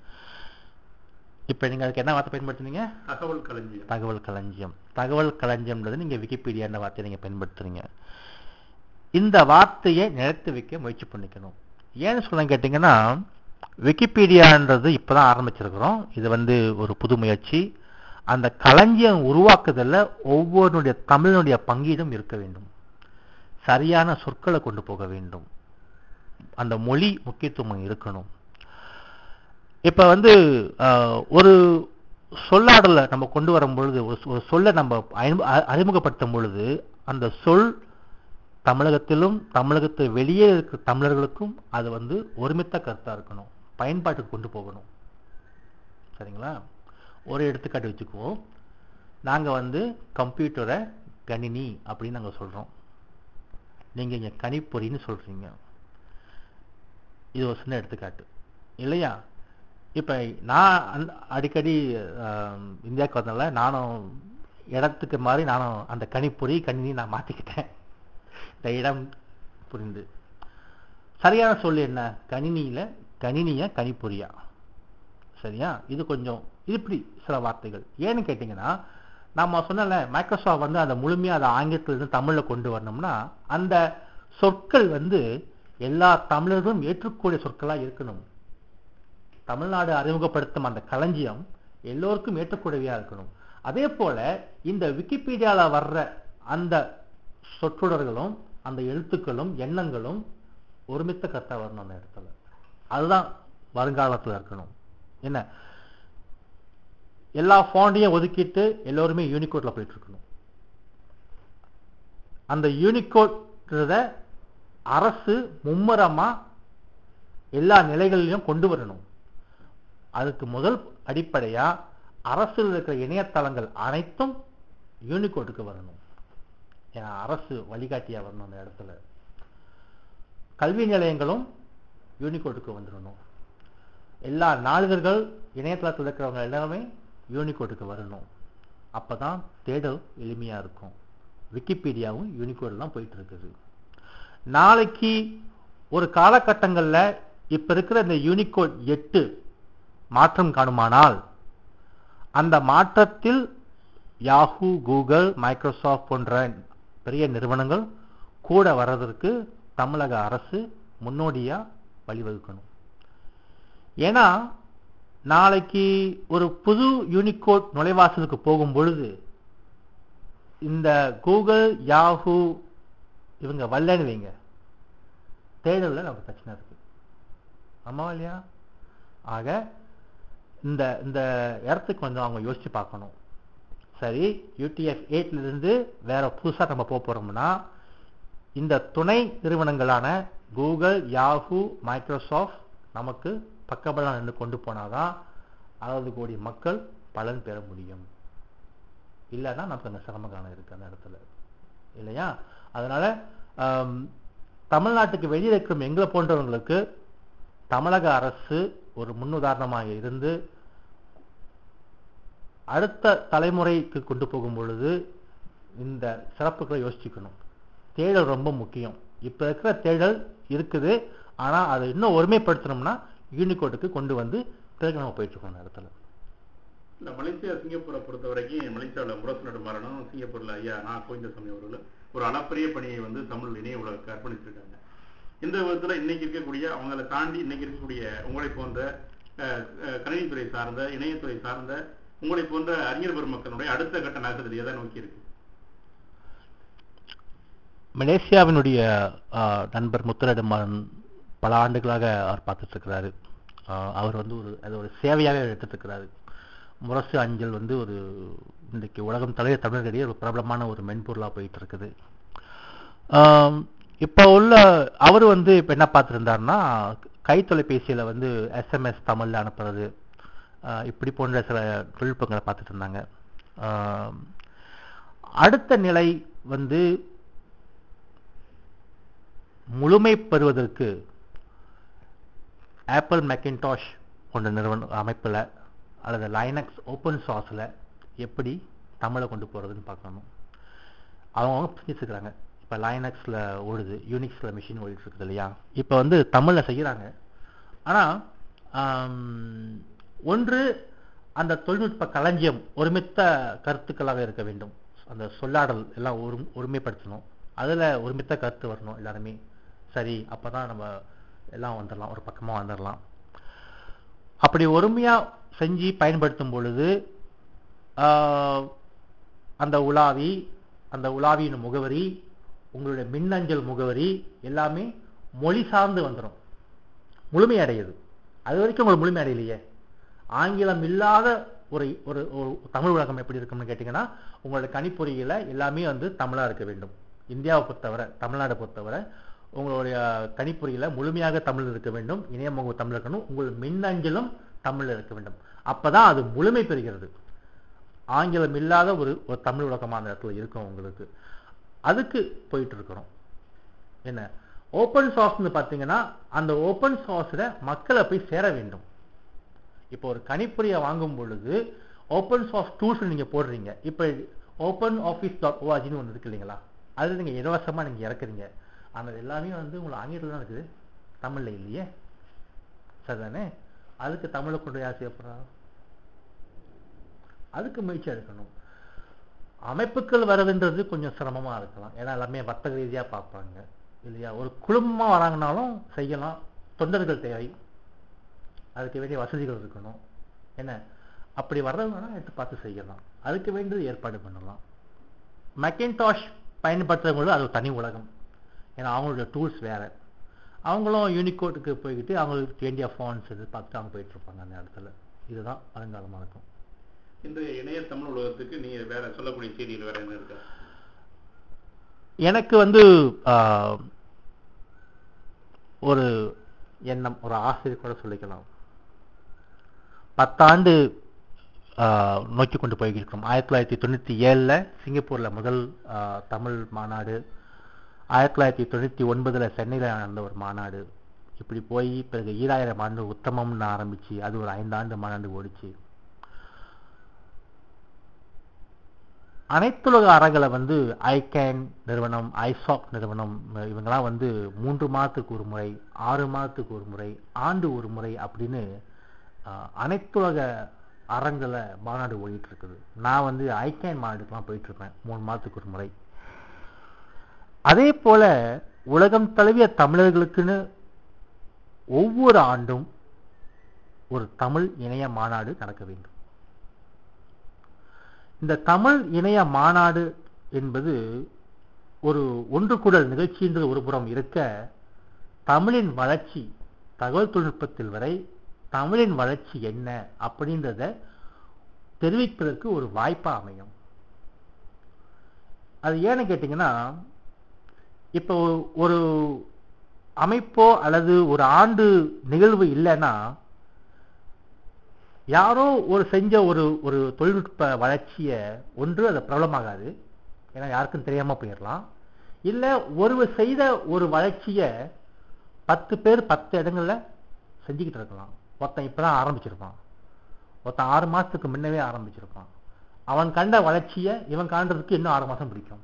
இப்ப நீங்க அதுக்கு என்ன வார்த்தை பயன்படுத்துனீங்க தகவல் களஞ்சியம் தகவல் களஞ்சியம் தகவல் களஞ்சியம்ன்றது நீங்க விக்கிபீடியான்ற வார்த்தையை நீங்க பயன்படுத்துறீங்க இந்த வார்த்தையை நிலைத்து வைக்க முயற்சி பண்ணிக்கணும் ஏன்னு சொல்ல கேட்டீங்கன்னா விக்கிபீடியான்றது இப்பதான் ஆரம்பிச்சிருக்கிறோம் இது வந்து ஒரு புது முயற்சி அந்த களஞ்சியம் உருவாக்குதல்ல ஒவ்வொருடைய தமிழனுடைய பங்கீடும் இருக்க வேண்டும் சரியான சொற்களை கொண்டு போக வேண்டும் அந்த மொழி முக்கியத்துவம் இருக்கணும் இப்ப வந்து ஆஹ், ஒரு சொல்லாடலை நம்ம கொண்டு வரும் பொழுது ஒரு சொ- ஒரு சொல்லை நம்ம அறிமு- அ- அறிமுகப்படுத்தும் பொழுது அந்த சொல் தமிழகத்திலும் தமிழகத்து வெளியே இருக்கிற தமிழர்களுக்கும் அது வந்து ஒருமித்த கருத்தா இருக்கணும் பயன்பாட்டுக்கு கொண்டு போகணும் சரிங்களா ஒரு எடுத்துக்காட்டு வச்சுக்குவோம் நாங்க வந்து கம்ப்யூட்டரை கணினி அப்படின்னு நாங்க சொல்றோம் நீங்க இங்க கணிப்பொறின்னு சொல்றீங்க இது ஒரு சின்ன எடுத்துக்காட்டு இல்லையா இப்ப நான் அந்த- அடிக்கடி ஆம், இந்தியாவுக்கு வந்தனால நானும் இடத்துக்கு மாதிரி நானும் அந்த கணிப்பொறி கணினி நான் மாத்திக்கிட்டேன் இந்த இடம் புரிந்து சரியான சொல் என்ன கணினியில கணினிய கணிப்பொறியா சரியா இது கொஞ்சம் இது இப்படி சில வார்த்தைகள் ஏன்னு கேட்டீங்கன்னா நம்ம சொன்னல மைக்ரோசாஃப்ட் வந்து அந்த முழுமையா அதை ஆங்கிலத்துல இருந்து தமிழ்ல கொண்டு வரணும்னா அந்த சொற்கள் வந்து எல்லா தமிழர்களும் ஏற்றுக்கூடிய சொற்களா இருக்கணும் தமிழ்நாடு அறிமுகப்படுத்தும் அந்த களஞ்சியம் எல்லோருக்கும் ஏற்றக்கூடியவையா இருக்கணும் அதே போல இந்த விக்கிபீடியால வர்ற அந்த சொற்றொடர்களும் அந்த எழுத்துக்களும் எண்ணங்களும் ஒருமித்த கருத்தா வரணும் அந்த இடத்துல அதுதான் வருங்காலத்துல இருக்கணும் என்ன எல்லா ஃபாண்டையும் ஒதுக்கிட்டு எல்லோருமே யூனிகோட்ல போயிட்டு இருக்கணும் அந்த யூனிகோட்றத அரசு மும்முரமா எல்லா நிலைகளிலும் கொண்டு வரணும் அதுக்கு முதல் அடிப்படையா அரசில் இருக்கிற இணையதளங்கள் அனைத்தும் யூனிகோடுக்கு வரணும் ஏன்னா அரசு வழிகாட்டியா வரணும் அந்த இடத்துல கல்வி நிலையங்களும் யூனிகோடுக்கு வந்துடணும் எல்லா நாளிதழ்கள் இணையதளத்தில் இருக்கிறவங்க எல்லாருமே யூனிகோடுக்கு வரணும் அப்பதான் தேடல் எளிமையா இருக்கும் விக்கிபீடியாவும் யூனிகோடு தான் போயிட்டு இருக்குது நாளைக்கு ஒரு காலகட்டங்கள்ல இப்ப இருக்கிற இந்த யூனிகோட் எட்டு மாற்றம் காணுமானால் அந்த மாற்றத்தில் யாஹூ கூகுள் மைக்ரோசாஃப்ட் போன்ற பெரிய நிறுவனங்கள் கூட வர்றதற்கு தமிழக அரசு முன்னோடியா வழிவகுக்கணும் ஏன்னா நாளைக்கு ஒரு புது யூனிகோட் நுழைவாசலுக்கு போகும் பொழுது இந்த கூகுள் யாஹூ இவங்க வரலன்னு வைங்க தேடல்ல நமக்கு பிரச்சனை இருக்கு ஆமாவா இல்லையா ஆக இந்த இந்த இடத்துக்கு வந்து அவங்க யோசிச்சு பார்க்கணும் சரி யூடிஎஃப் எயிட்ல இருந்து வேற புதுசா நம்ம போக போறோம்னா இந்த துணை நிறுவனங்களான கூகுள் யாஹூ மைக்ரோசாஃப்ட் நமக்கு பக்கபலம் நின்று கொண்டு போனாதான் அறுபது கோடி மக்கள் பலன் பெற முடியும் இல்லைன்னா நமக்கு அந்த சிரம காலம் இருக்கு அந்த இடத்துல இல்லையா அதனால ஆம், தமிழ்நாட்டுக்கு வெளியே இருக்கிற எங்களை போன்றவங்களுக்கு தமிழக அரசு ஒரு முன்னுதாரணமாக இருந்து அடுத்த தலைமுறைக்கு கொண்டு போகும் பொழுது இந்த சிறப்புகளை யோசிச்சுக்கணும் தேடல் ரொம்ப முக்கியம் இப்ப இருக்கிற தேடல் இருக்குது ஆனா அதை இன்னும் ஒருமைப்படுத்தணும்னா யூனிகோடுக்கு கொண்டு வந்து பிறகு நம்ம போயிட்டு இருக்கோம் அந்த இடத்துல இந்த மலேசியா சிங்கப்பூரை பொறுத்த வரைக்கும் மலேசியாவில் முரசு நடு மரணம் சிங்கப்பூர்ல ஐயா நான் கோவிந்தசாமி அவர்கள் ஒரு அளப்பரிய பணியை வந்து தமிழ் இணைய உலகத்துக்கு அர்ப்பணிச்சிருக்காங்க இந்த விதத்துல இன்னைக்கு இருக்கக்கூடிய அவங்கள தாண்டி இன்னைக்கு இருக்கக்கூடிய உங்களை போன்ற அஹ், அஹ், கணினித்துறை சார்ந்த இணையத்துறை சார்ந்த உங்களை போன்ற அறிஞர் பெருமக்களுடைய அடுத்த கட்ட நகர்தல் எதை நோக்கி இருக்கு மலேசியாவினுடைய ஆஹ், நண்பர் முத்துரடமான் பல ஆண்டுகளாக அவர் பார்த்துட்டு இருக்கிறாரு ஆஹ், அவர் வந்து ஒரு அது ஒரு சேவையாக எடுத்துட்டு இருக்கிறாரு முரசு அஞ்சல் வந்து ஒரு இன்றைக்கு உலகம் தலைய தமிழர்களிடையே ஒரு பிரபலமான ஒரு மென்பொருளா போயிட்டு இருக்குது ஆம், இப்ப உள்ள அவர் வந்து இப்ப என்ன பார்த்திருந்தாருன்னா கை தொலைபேசியில வந்து எஸ்எம்எஸ் தமிழ்ல அனுப்புறது ஆஹ், இப்படி போன்ற சில தொழில்நுட்பங்களை பார்த்துட்டு இருந்தாங்க ஆம், அடுத்த நிலை வந்து முழுமை பெறுவதற்கு ஆப்பிள் மெக்கின்டாஷ் போன்ற நிறுவன அமைப்புல அல்லது லைனக்ஸ் ஓப்பன் சோர்ஸ்ல எப்படி தமிழை கொண்டு போறதுன்னு பார்க்கணும் அவங்க பிரிச்சுக்கிறாங்க இப்போ லைனக்ஸ்ல ஓடுது யூனிக்ஸ்ல மிஷின் ஓடிட்டு இருக்குது இல்லையா இப்போ வந்து தமிழ்ல செய்யறாங்க ஆனா ஆம், ஒன்று அந்த தொழில்நுட்ப களஞ்சியம் ஒருமித்த கருத்துக்களாக இருக்க வேண்டும் அந்த சொல்லாடல் எல்லாம் ஒரு ஒருமைப்படுத்தணும் அதுல ஒருமித்த கருத்து வரணும் எல்லாருமே சரி அப்பதான் நம்ம எல்லாம் வந்துடலாம் ஒரு பக்கமா வந்துடலாம் அப்படி ஒருமையா செஞ்சு பயன்படுத்தும் பொழுது ஆஹ், அந்த உலாவி அந்த உலாவியின் முகவரி உங்களுடைய மின்னஞ்சல் முகவரி எல்லாமே மொழி சார்ந்து வந்துடும் முழுமையடையுது அது வரைக்கும் உங்களுக்கு முழுமை அடையலையே ஆங்கிலம் இல்லாத ஒரு ஒரு ஒரு தமிழ் உலகம் எப்படி இருக்கும்னு கேட்டிங்கன்னா உங்களோட கணிப்பொறியில எல்லாமே வந்து தமிழா இருக்க வேண்டும் இந்தியாவை பொறுத்தவரை தமிழ்நாடை பொறுத்தவரை உங்களுடைய கணிப்பொறியில முழுமையாக தமிழ் இருக்க வேண்டும் இணையமுக தமிழ் இருக்கணும் உங்கள் மின்னஞ்சலும் தமிழ் இருக்க வேண்டும் அப்பதான் அது முழுமை பெறுகிறது ஆங்கிலம் இல்லாத ஒரு ஒரு தமிழ் உலகமான இடத்துல இருக்கும் உங்களுக்கு அதுக்கு போயிட்டு இருக்கிறோம் என்ன ஓப்பன் சோர்ஸ்னு பார்த்தீங்கன்னா அந்த ஓப்பன் சோர்ஸ்ல மக்களை போய் சேர வேண்டும் இப்போ ஒரு கணிப்பொறியை வாங்கும் பொழுது ஓப்பன் சோர்ஸ் டூல்ஸ் நீங்க போடுறீங்க இப்போ ஓப்பன் ஆஃபீஸ் டாட் ஓஆர்ஜின்னு ஒன்று இருக்கு இல்லைங்களா அது நீங்க இலவசமா நீங்க இறக்குறீங்க ஆனால் எல்லாமே வந்து உங்களுக்கு ஆங்கிலத்தில் தான் இருக்குது தமிழ்ல இல்லையே சரிதானே அதுக்கு தமிழை கொண்டு யார் செய்யப்படுறா அதுக்கு முயற்சி எடுக்கணும் அமைப்புகள் வரதுன்றது கொஞ்சம் சிரமமா இருக்கலாம் ஏன்னா எல்லாமே வர்த்தக ரீதியா பார்ப்பாங்க இல்லையா ஒரு குடும்பமா வராங்கனாலும் செய்யலாம் தொண்டர்கள் தேவை அதுக்கு வேண்டிய வசதிகள் இருக்கணும் என்ன அப்படி வர்றவங்கன்னா எடுத்து பார்த்து செய்யலாம் அதுக்கு வேண்டியது ஏற்பாடு பண்ணலாம் மெக்கின்டாஷ் பயன்படுத்துறவங்களும் அது ஒரு தனி உலகம் ஏன்னா அவங்களோட டூல்ஸ் வேற அவங்களும் யூனிகோட்டுக்கு போய்கிட்டு அவங்களுக்கு வேண்டிய ஃபான்ஸ் இது பார்த்துட்டு அவங்க போயிட்டு இருப்பாங்க அந்த இடத்துல இதுதான் வருங்காலமா இருக்கும் இன்றைய இணைய தமிழ் உலகத்துக்கு நீங்க வேற சொல்லக்கூடிய செய்திகள் வேற என்ன இருக்கா எனக்கு வந்து ஆஹ், ஒரு எண்ணம் ஒரு ஆசிரியர் கூட சொல்லிக்கலாம் பத்தாண்டு ஆஹ், நோக்கி கொண்டு போயிருக்கிறோம் ஆயிரத்தி தொள்ளாயிரத்தி தொண்ணூத்தி ஏழுல சிங்கப்பூர்ல முதல் ஆஹ், தமிழ் மாநாடு ஆயிரத்தி தொள்ளாயிரத்தி தொண்ணூத்தி ஒன்பதுல சென்னையில நடந்த ஒரு மாநாடு இப்படி போய் பிறகு ஈராயிரம் ஆண்டு உத்தமம்னு ஆரம்பிச்சு அது ஒரு ஐந்தாண்டு மாநாடு ஓடிச்சு அனைத்துலக அறங்களை வந்து ஐகேன் நிறுவனம் ஐசாக் நிறுவனம் இவங்கெல்லாம் வந்து மூன்று மாதத்துக்கு ஒரு முறை ஆறு மாதத்துக்கு ஒரு முறை ஆண்டு ஒரு முறை அப்படின்னு ஆஹ், அனைத்துலக அறங்களை மாநாடு ஓடிட்டு இருக்குது நான் வந்து ஐகேன் மாநாடுக்கெல்லாம் போயிட்டு இருப்பேன் மூணு மாதத்துக்கு ஒரு முறை அதே போல உலகம் தழுவிய தமிழர்களுக்குன்னு ஒவ்வொரு ஆண்டும் ஒரு தமிழ் இணைய மாநாடு நடக்க வேண்டும் இந்த தமிழ் இணைய மாநாடு என்பது ஒரு ஒன்று கூடல் நிகழ்ச்சின்றது ஒரு புறம் இருக்க தமிழின் வளர்ச்சி தகவல் தொழில்நுட்பத்தில் வரை தமிழின் வளர்ச்சி என்ன அப்படின்றத தெரிவிப்பதற்கு ஒரு வாய்ப்பா அமையும் அது ஏன்னு கேட்டீங்கன்னா இப்போ ஒரு அமைப்போ அல்லது ஒரு ஆண்டு நிகழ்வு இல்லைன்னா யாரோ ஒரு செஞ்ச ஒரு ஒரு தொழில்நுட்ப வளர்ச்சியை ஒன்று அது பிரபலமாகாது ஏன்னா யாருக்கும் தெரியாம போயிடலாம் இல்ல ஒருவர் செய்த ஒரு வளர்ச்சியை பத்து பேர் பத்து இடங்கள்ல செஞ்சுக்கிட்டு இருக்கலாம் ஒருத்தன் இப்பதான் ஆரம்பிச்சிருப்பான் ஒருத்தன் ஆறு மாசத்துக்கு முன்னவே ஆரம்பிச்சிருப்பான் அவன் கண்ட வளர்ச்சியை இவன் காண்றதுக்கு இன்னும் ஆறு மாசம் பிடிக்கும்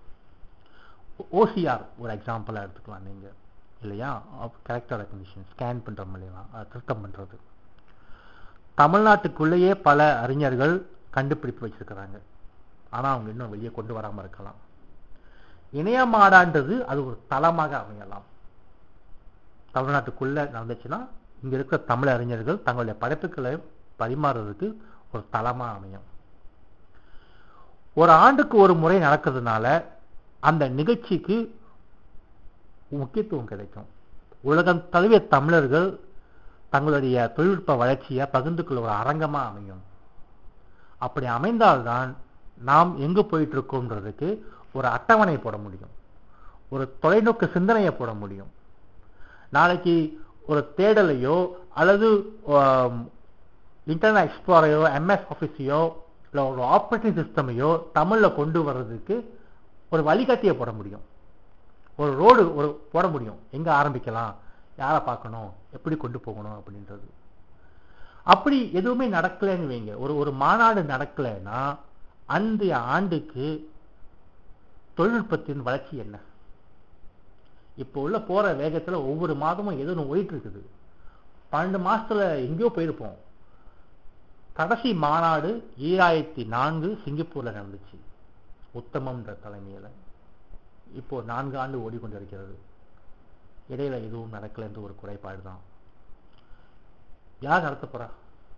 ஓசிஆர் ஒரு எக்ஸாம்பிளா எடுத்துக்கலாம் நீங்க இல்லையா கேரக்டர் ரெக்கக்னிஷன் ஸ்கேன் பண்ற மூலியமா அதை திருத்தம் பண்றது தமிழ்நாட்டுக்குள்ளேயே பல அறிஞர்கள் கண்டுபிடிப்பு வச்சிருக்கிறாங்க ஆனா அவங்க இன்னும் வெளியே கொண்டு வராம இருக்கலாம் இணைய மாடான்றது அது ஒரு தளமாக அமையலாம் தமிழ்நாட்டுக்குள்ள நடந்துச்சுன்னா இங்க இருக்கிற தமிழ் அறிஞர்கள் தங்களுடைய படைப்புகளை பரிமாறுறதுக்கு ஒரு தளமா அமையும் ஒரு ஆண்டுக்கு ஒரு முறை நடக்கிறதுனால அந்த நிகழ்ச்சிக்கு முக்கியத்துவம் கிடைக்கும் உலகம் தழுவிய தமிழர்கள் தங்களுடைய தொழில்நுட்ப வளர்ச்சியை பகிர்ந்து கொள்ள ஒரு அரங்கமா அமையும் அப்படி அமைந்தால்தான் நாம் எங்க போயிட்டு இருக்கோம்ன்றதுக்கு ஒரு அட்டவணை போட முடியும் ஒரு தொலைநோக்கு சிந்தனையை போட முடியும் நாளைக்கு ஒரு தேடலையோ அல்லது இன்டர்நெட் எக்ஸ்ப்ளோரையோ எம்எஸ் ஆஃபீஸையோ இல்லை ஒரு ஆப்ரேட்டிங் சிஸ்டமையோ தமிழ்ல கொண்டு வர்றதுக்கு ஒரு வழிகாட்டியை போட முடியும் ஒரு ரோடு ஒரு போட முடியும் எங்க ஆரம்பிக்கலாம் யாரை பார்க்கணும் எப்படி கொண்டு போகணும் அப்படின்றது அப்படி எதுவுமே நடக்கலைன்னு வைங்க ஒரு ஒரு மாநாடு நடக்கலைன்னா அந்த ஆண்டுக்கு தொழில்நுட்பத்தின் வளர்ச்சி என்ன இப்போ உள்ள போற வேகத்துல ஒவ்வொரு மாதமும் ஏதோ ஒன்று ஓயிட்டு இருக்குது பன்னெண்டு மாசத்துல எங்கேயோ போயிருப்போம் கடைசி மாநாடு ஈராயிரத்தி நான்கு சிங்கப்பூர்ல நடந்துச்சு உத்தமம்ன்ற தலைமையில இப்போ நான்கு ஆண்டு ஓடிக்கொண்டிருக்கிறது இடையில எதுவும் நடக்கல என்று ஒரு குறைபாடு தான் யார் நடத்த போறா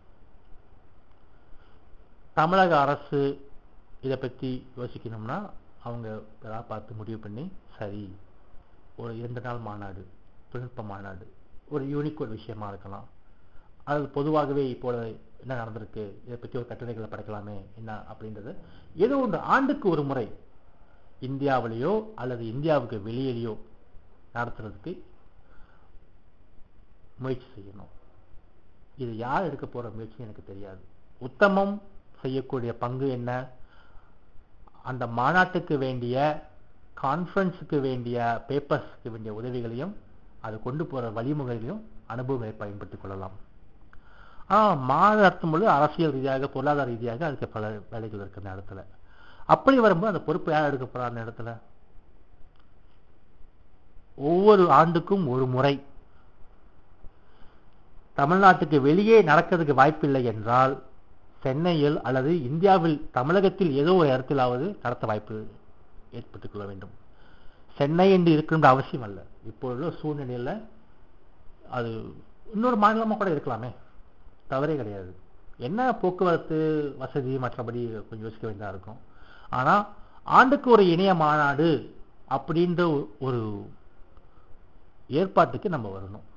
தமிழக அரசு இதை பத்தி யோசிக்கணும்னா அவங்க ஏதாவது பார்த்து முடிவு பண்ணி சரி ஒரு இரண்டு நாள் மாநாடு தொழில்நுட்ப மாநாடு ஒரு யூனிக் ஒரு விஷயமா இருக்கலாம் அது பொதுவாகவே இப்போ என்ன நடந்திருக்கு இதை பற்றி ஒரு கட்டுரைகளை படைக்கலாமே என்ன அப்படின்றது ஏதோ ஒன்று ஆண்டுக்கு ஒரு முறை இந்தியாவிலேயோ அல்லது இந்தியாவுக்கு வெளியிலேயோ நடத்துறதுக்கு முயற்சி செய்யணும் இது யார் எடுக்க போற முயற்சி எனக்கு தெரியாது உத்தமம் செய்யக்கூடிய பங்கு என்ன அந்த மாநாட்டுக்கு வேண்டிய கான்ஃபரன்ஸுக்கு வேண்டிய பேப்பர்ஸ்க்கு வேண்டிய உதவிகளையும் அது கொண்டு போற வழிமுறைகளையும் அனுபவங்களை பயன்படுத்திக் கொள்ளலாம் ஆனால் மாநாடு நடத்தும் பொழுது அரசியல் ரீதியாக பொருளாதார ரீதியாக அதுக்கு பல வேலைகள் இருக்கு அந்த இடத்துல அப்படி வரும்போது அந்த பொறுப்பு யார் எடுக்க போறா அந்த இடத்துல ஒவ்வொரு ஆண்டுக்கும் ஒரு முறை தமிழ்நாட்டுக்கு வெளியே நடக்கிறதுக்கு வாய்ப்பில்லை என்றால் சென்னையில் அல்லது இந்தியாவில் தமிழகத்தில் ஏதோ ஒரு இடத்திலாவது நடத்த வாய்ப்பு ஏற்பட்டுக் கொள்ள வேண்டும் சென்னை என்று இருக்கின்ற அவசியம் அல்ல இப்பொழுது சூழ்நிலையில அது இன்னொரு மாநிலமா கூட இருக்கலாமே தவறே கிடையாது என்ன போக்குவரத்து வசதி மற்றபடி கொஞ்சம் யோசிக்க வேண்டியதா இருக்கும் ஆனா ஆண்டுக்கு ஒரு இணைய மாநாடு அப்படின்ற ஒரு ஏற்பாட்டுக்கு நம்ம வரணும்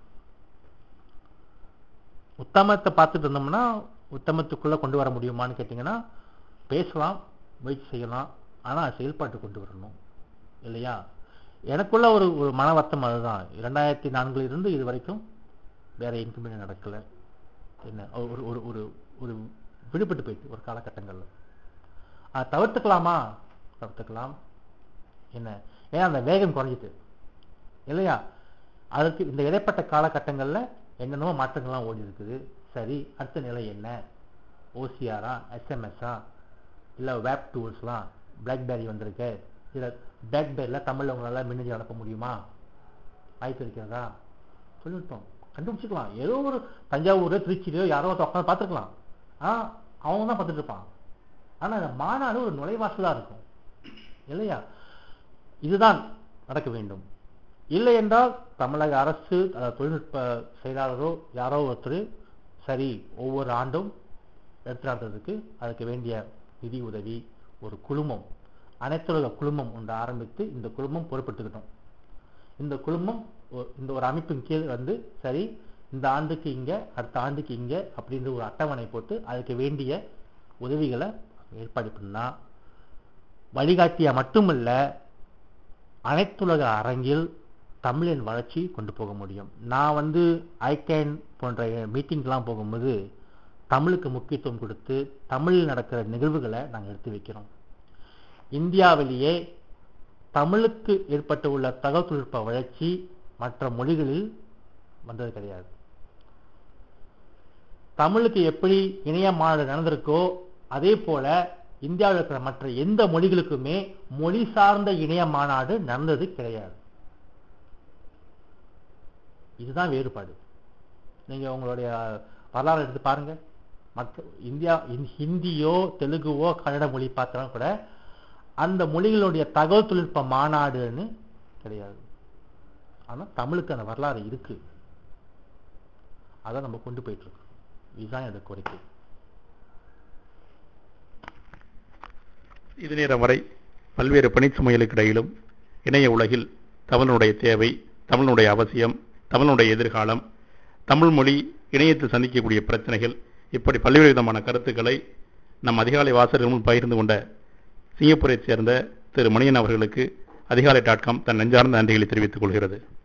உத்தமத்தை பார்த்துட்டு இருந்தோம்னா உத்தமத்துக்குள்ள கொண்டு வர முடியுமான்னு கேட்டிங்கன்னா பேசலாம் முயற்சி செய்யலாம் ஆனா செயல்பாட்டு கொண்டு வரணும் இல்லையா எனக்குள்ள ஒரு ஒரு மன வருத்தம் அதுதான் இரண்டாயிரத்தி நான்குல இருந்து இது வரைக்கும் வேற எங்குமே நடக்கல என்ன ஒரு ஒரு ஒரு ஒரு விடுபட்டு போயிட்டு ஒரு காலகட்டங்கள்ல அதை தவிர்த்துக்கலாமா தவிர்த்துக்கலாம் என்ன ஏன்னா அந்த வேகம் குறைஞ்சிட்டு இல்லையா அதற்கு இந்த இடைப்பட்ட காலகட்டங்கள்ல என்னென்னவோ மாற்றங்கள்லாம் ஓடி இருக்குது சரி அடுத்த நிலை என்ன ஓசிஆரா எஸ்எம்எஸ்ஸா இல்லை வேப் டூல்ஸ்லாம் பிளாக்பெரி வந்திருக்கு இதில் பிளாக்பெரியில் தமிழில் உங்களால் மின்னஞ்சல் அனுப்ப முடியுமா வாய்ப்பு இருக்கிறதா சொல்லிவிட்டோம் கண்டுபிடிச்சிக்கலாம் ஏதோ ஒரு தஞ்சாவூர் திருச்சியிலையோ யாரோ ஒருத்தர் உட்காந்து பார்த்துருக்கலாம் ஆ அவங்க தான் பார்த்துட்டு இருப்பான் ஆனால் இந்த மாநாடு ஒரு நுழைவாசலாக இருக்கும் இல்லையா இதுதான் நடக்க வேண்டும் இல்லை என்றால் தமிழக அரசு தொழில்நுட்ப செயலாளரோ யாரோ ஒருத்தர் சரி ஒவ்வொரு ஆண்டும் எடுத்து நடத்துறதுக்கு அதுக்கு வேண்டிய நிதி உதவி ஒரு குழுமம் அனைத்துலக குழுமம் ஒன்று ஆரம்பித்து இந்த குழுமம் பொறுப்பெடுத்துக்கிட்டோம் இந்த குழுமம் இந்த ஒரு அமைப்பின் கீழ் வந்து சரி இந்த ஆண்டுக்கு இங்க அடுத்த ஆண்டுக்கு இங்க அப்படின்ற ஒரு அட்டவணை போட்டு அதுக்கு வேண்டிய உதவிகளை ஏற்பாடு பண்ணா வழிகாட்டியா மட்டுமல்ல அனைத்துலக அரங்கில் தமிழின் வளர்ச்சி கொண்டு போக முடியும் நான் வந்து ஐகேன் போன்ற மீட்டிங்லாம் போகும்போது தமிழுக்கு முக்கியத்துவம் கொடுத்து தமிழில் நடக்கிற நிகழ்வுகளை நாங்கள் எடுத்து வைக்கிறோம் இந்தியாவிலேயே தமிழுக்கு ஏற்பட்டு உள்ள தகவல் தொழில்நுட்ப வளர்ச்சி மற்ற மொழிகளில் வந்தது கிடையாது தமிழுக்கு எப்படி இணைய மாநாடு நடந்திருக்கோ அதே போல இந்தியாவில் இருக்கிற மற்ற எந்த மொழிகளுக்குமே மொழி சார்ந்த இணைய மாநாடு நடந்தது கிடையாது இதுதான் வேறுபாடு நீங்க உங்களுடைய வரலாறு எடுத்து பாருங்க மற்ற இந்தியா ஹிந்தியோ தெலுங்குவோ கன்னட மொழி பார்த்தாலும் கூட அந்த மொழிகளுடைய தகவல் தொழில்நுட்ப மாநாடுன்னு கிடையாது ஆனா தமிழுக்கு அந்த வரலாறு இருக்கு அதை நம்ம கொண்டு போயிட்டு இருக்கோம் இதுதான் எனது கோரிக்கை இது நேரம் வரை பல்வேறு பணிச்சுமைகளுக்கு இடையிலும் இணைய உலகில் தமிழனுடைய தேவை தமிழனுடைய அவசியம் தமிழனுடைய எதிர்காலம் தமிழ் மொழி இணையத்தில் சந்திக்கக்கூடிய பிரச்சனைகள் இப்படி பல்வேறு விதமான கருத்துக்களை நம் அதிகாலை வாசகர்கள் முன் பகிர்ந்து கொண்ட சிங்கப்பூரைச் சேர்ந்த திரு மணியன் அவர்களுக்கு அதிகாலை டாட் காம் தன் நெஞ்சார்ந்த நன்றிகளை தெரிவித்துக் கொள்கிறது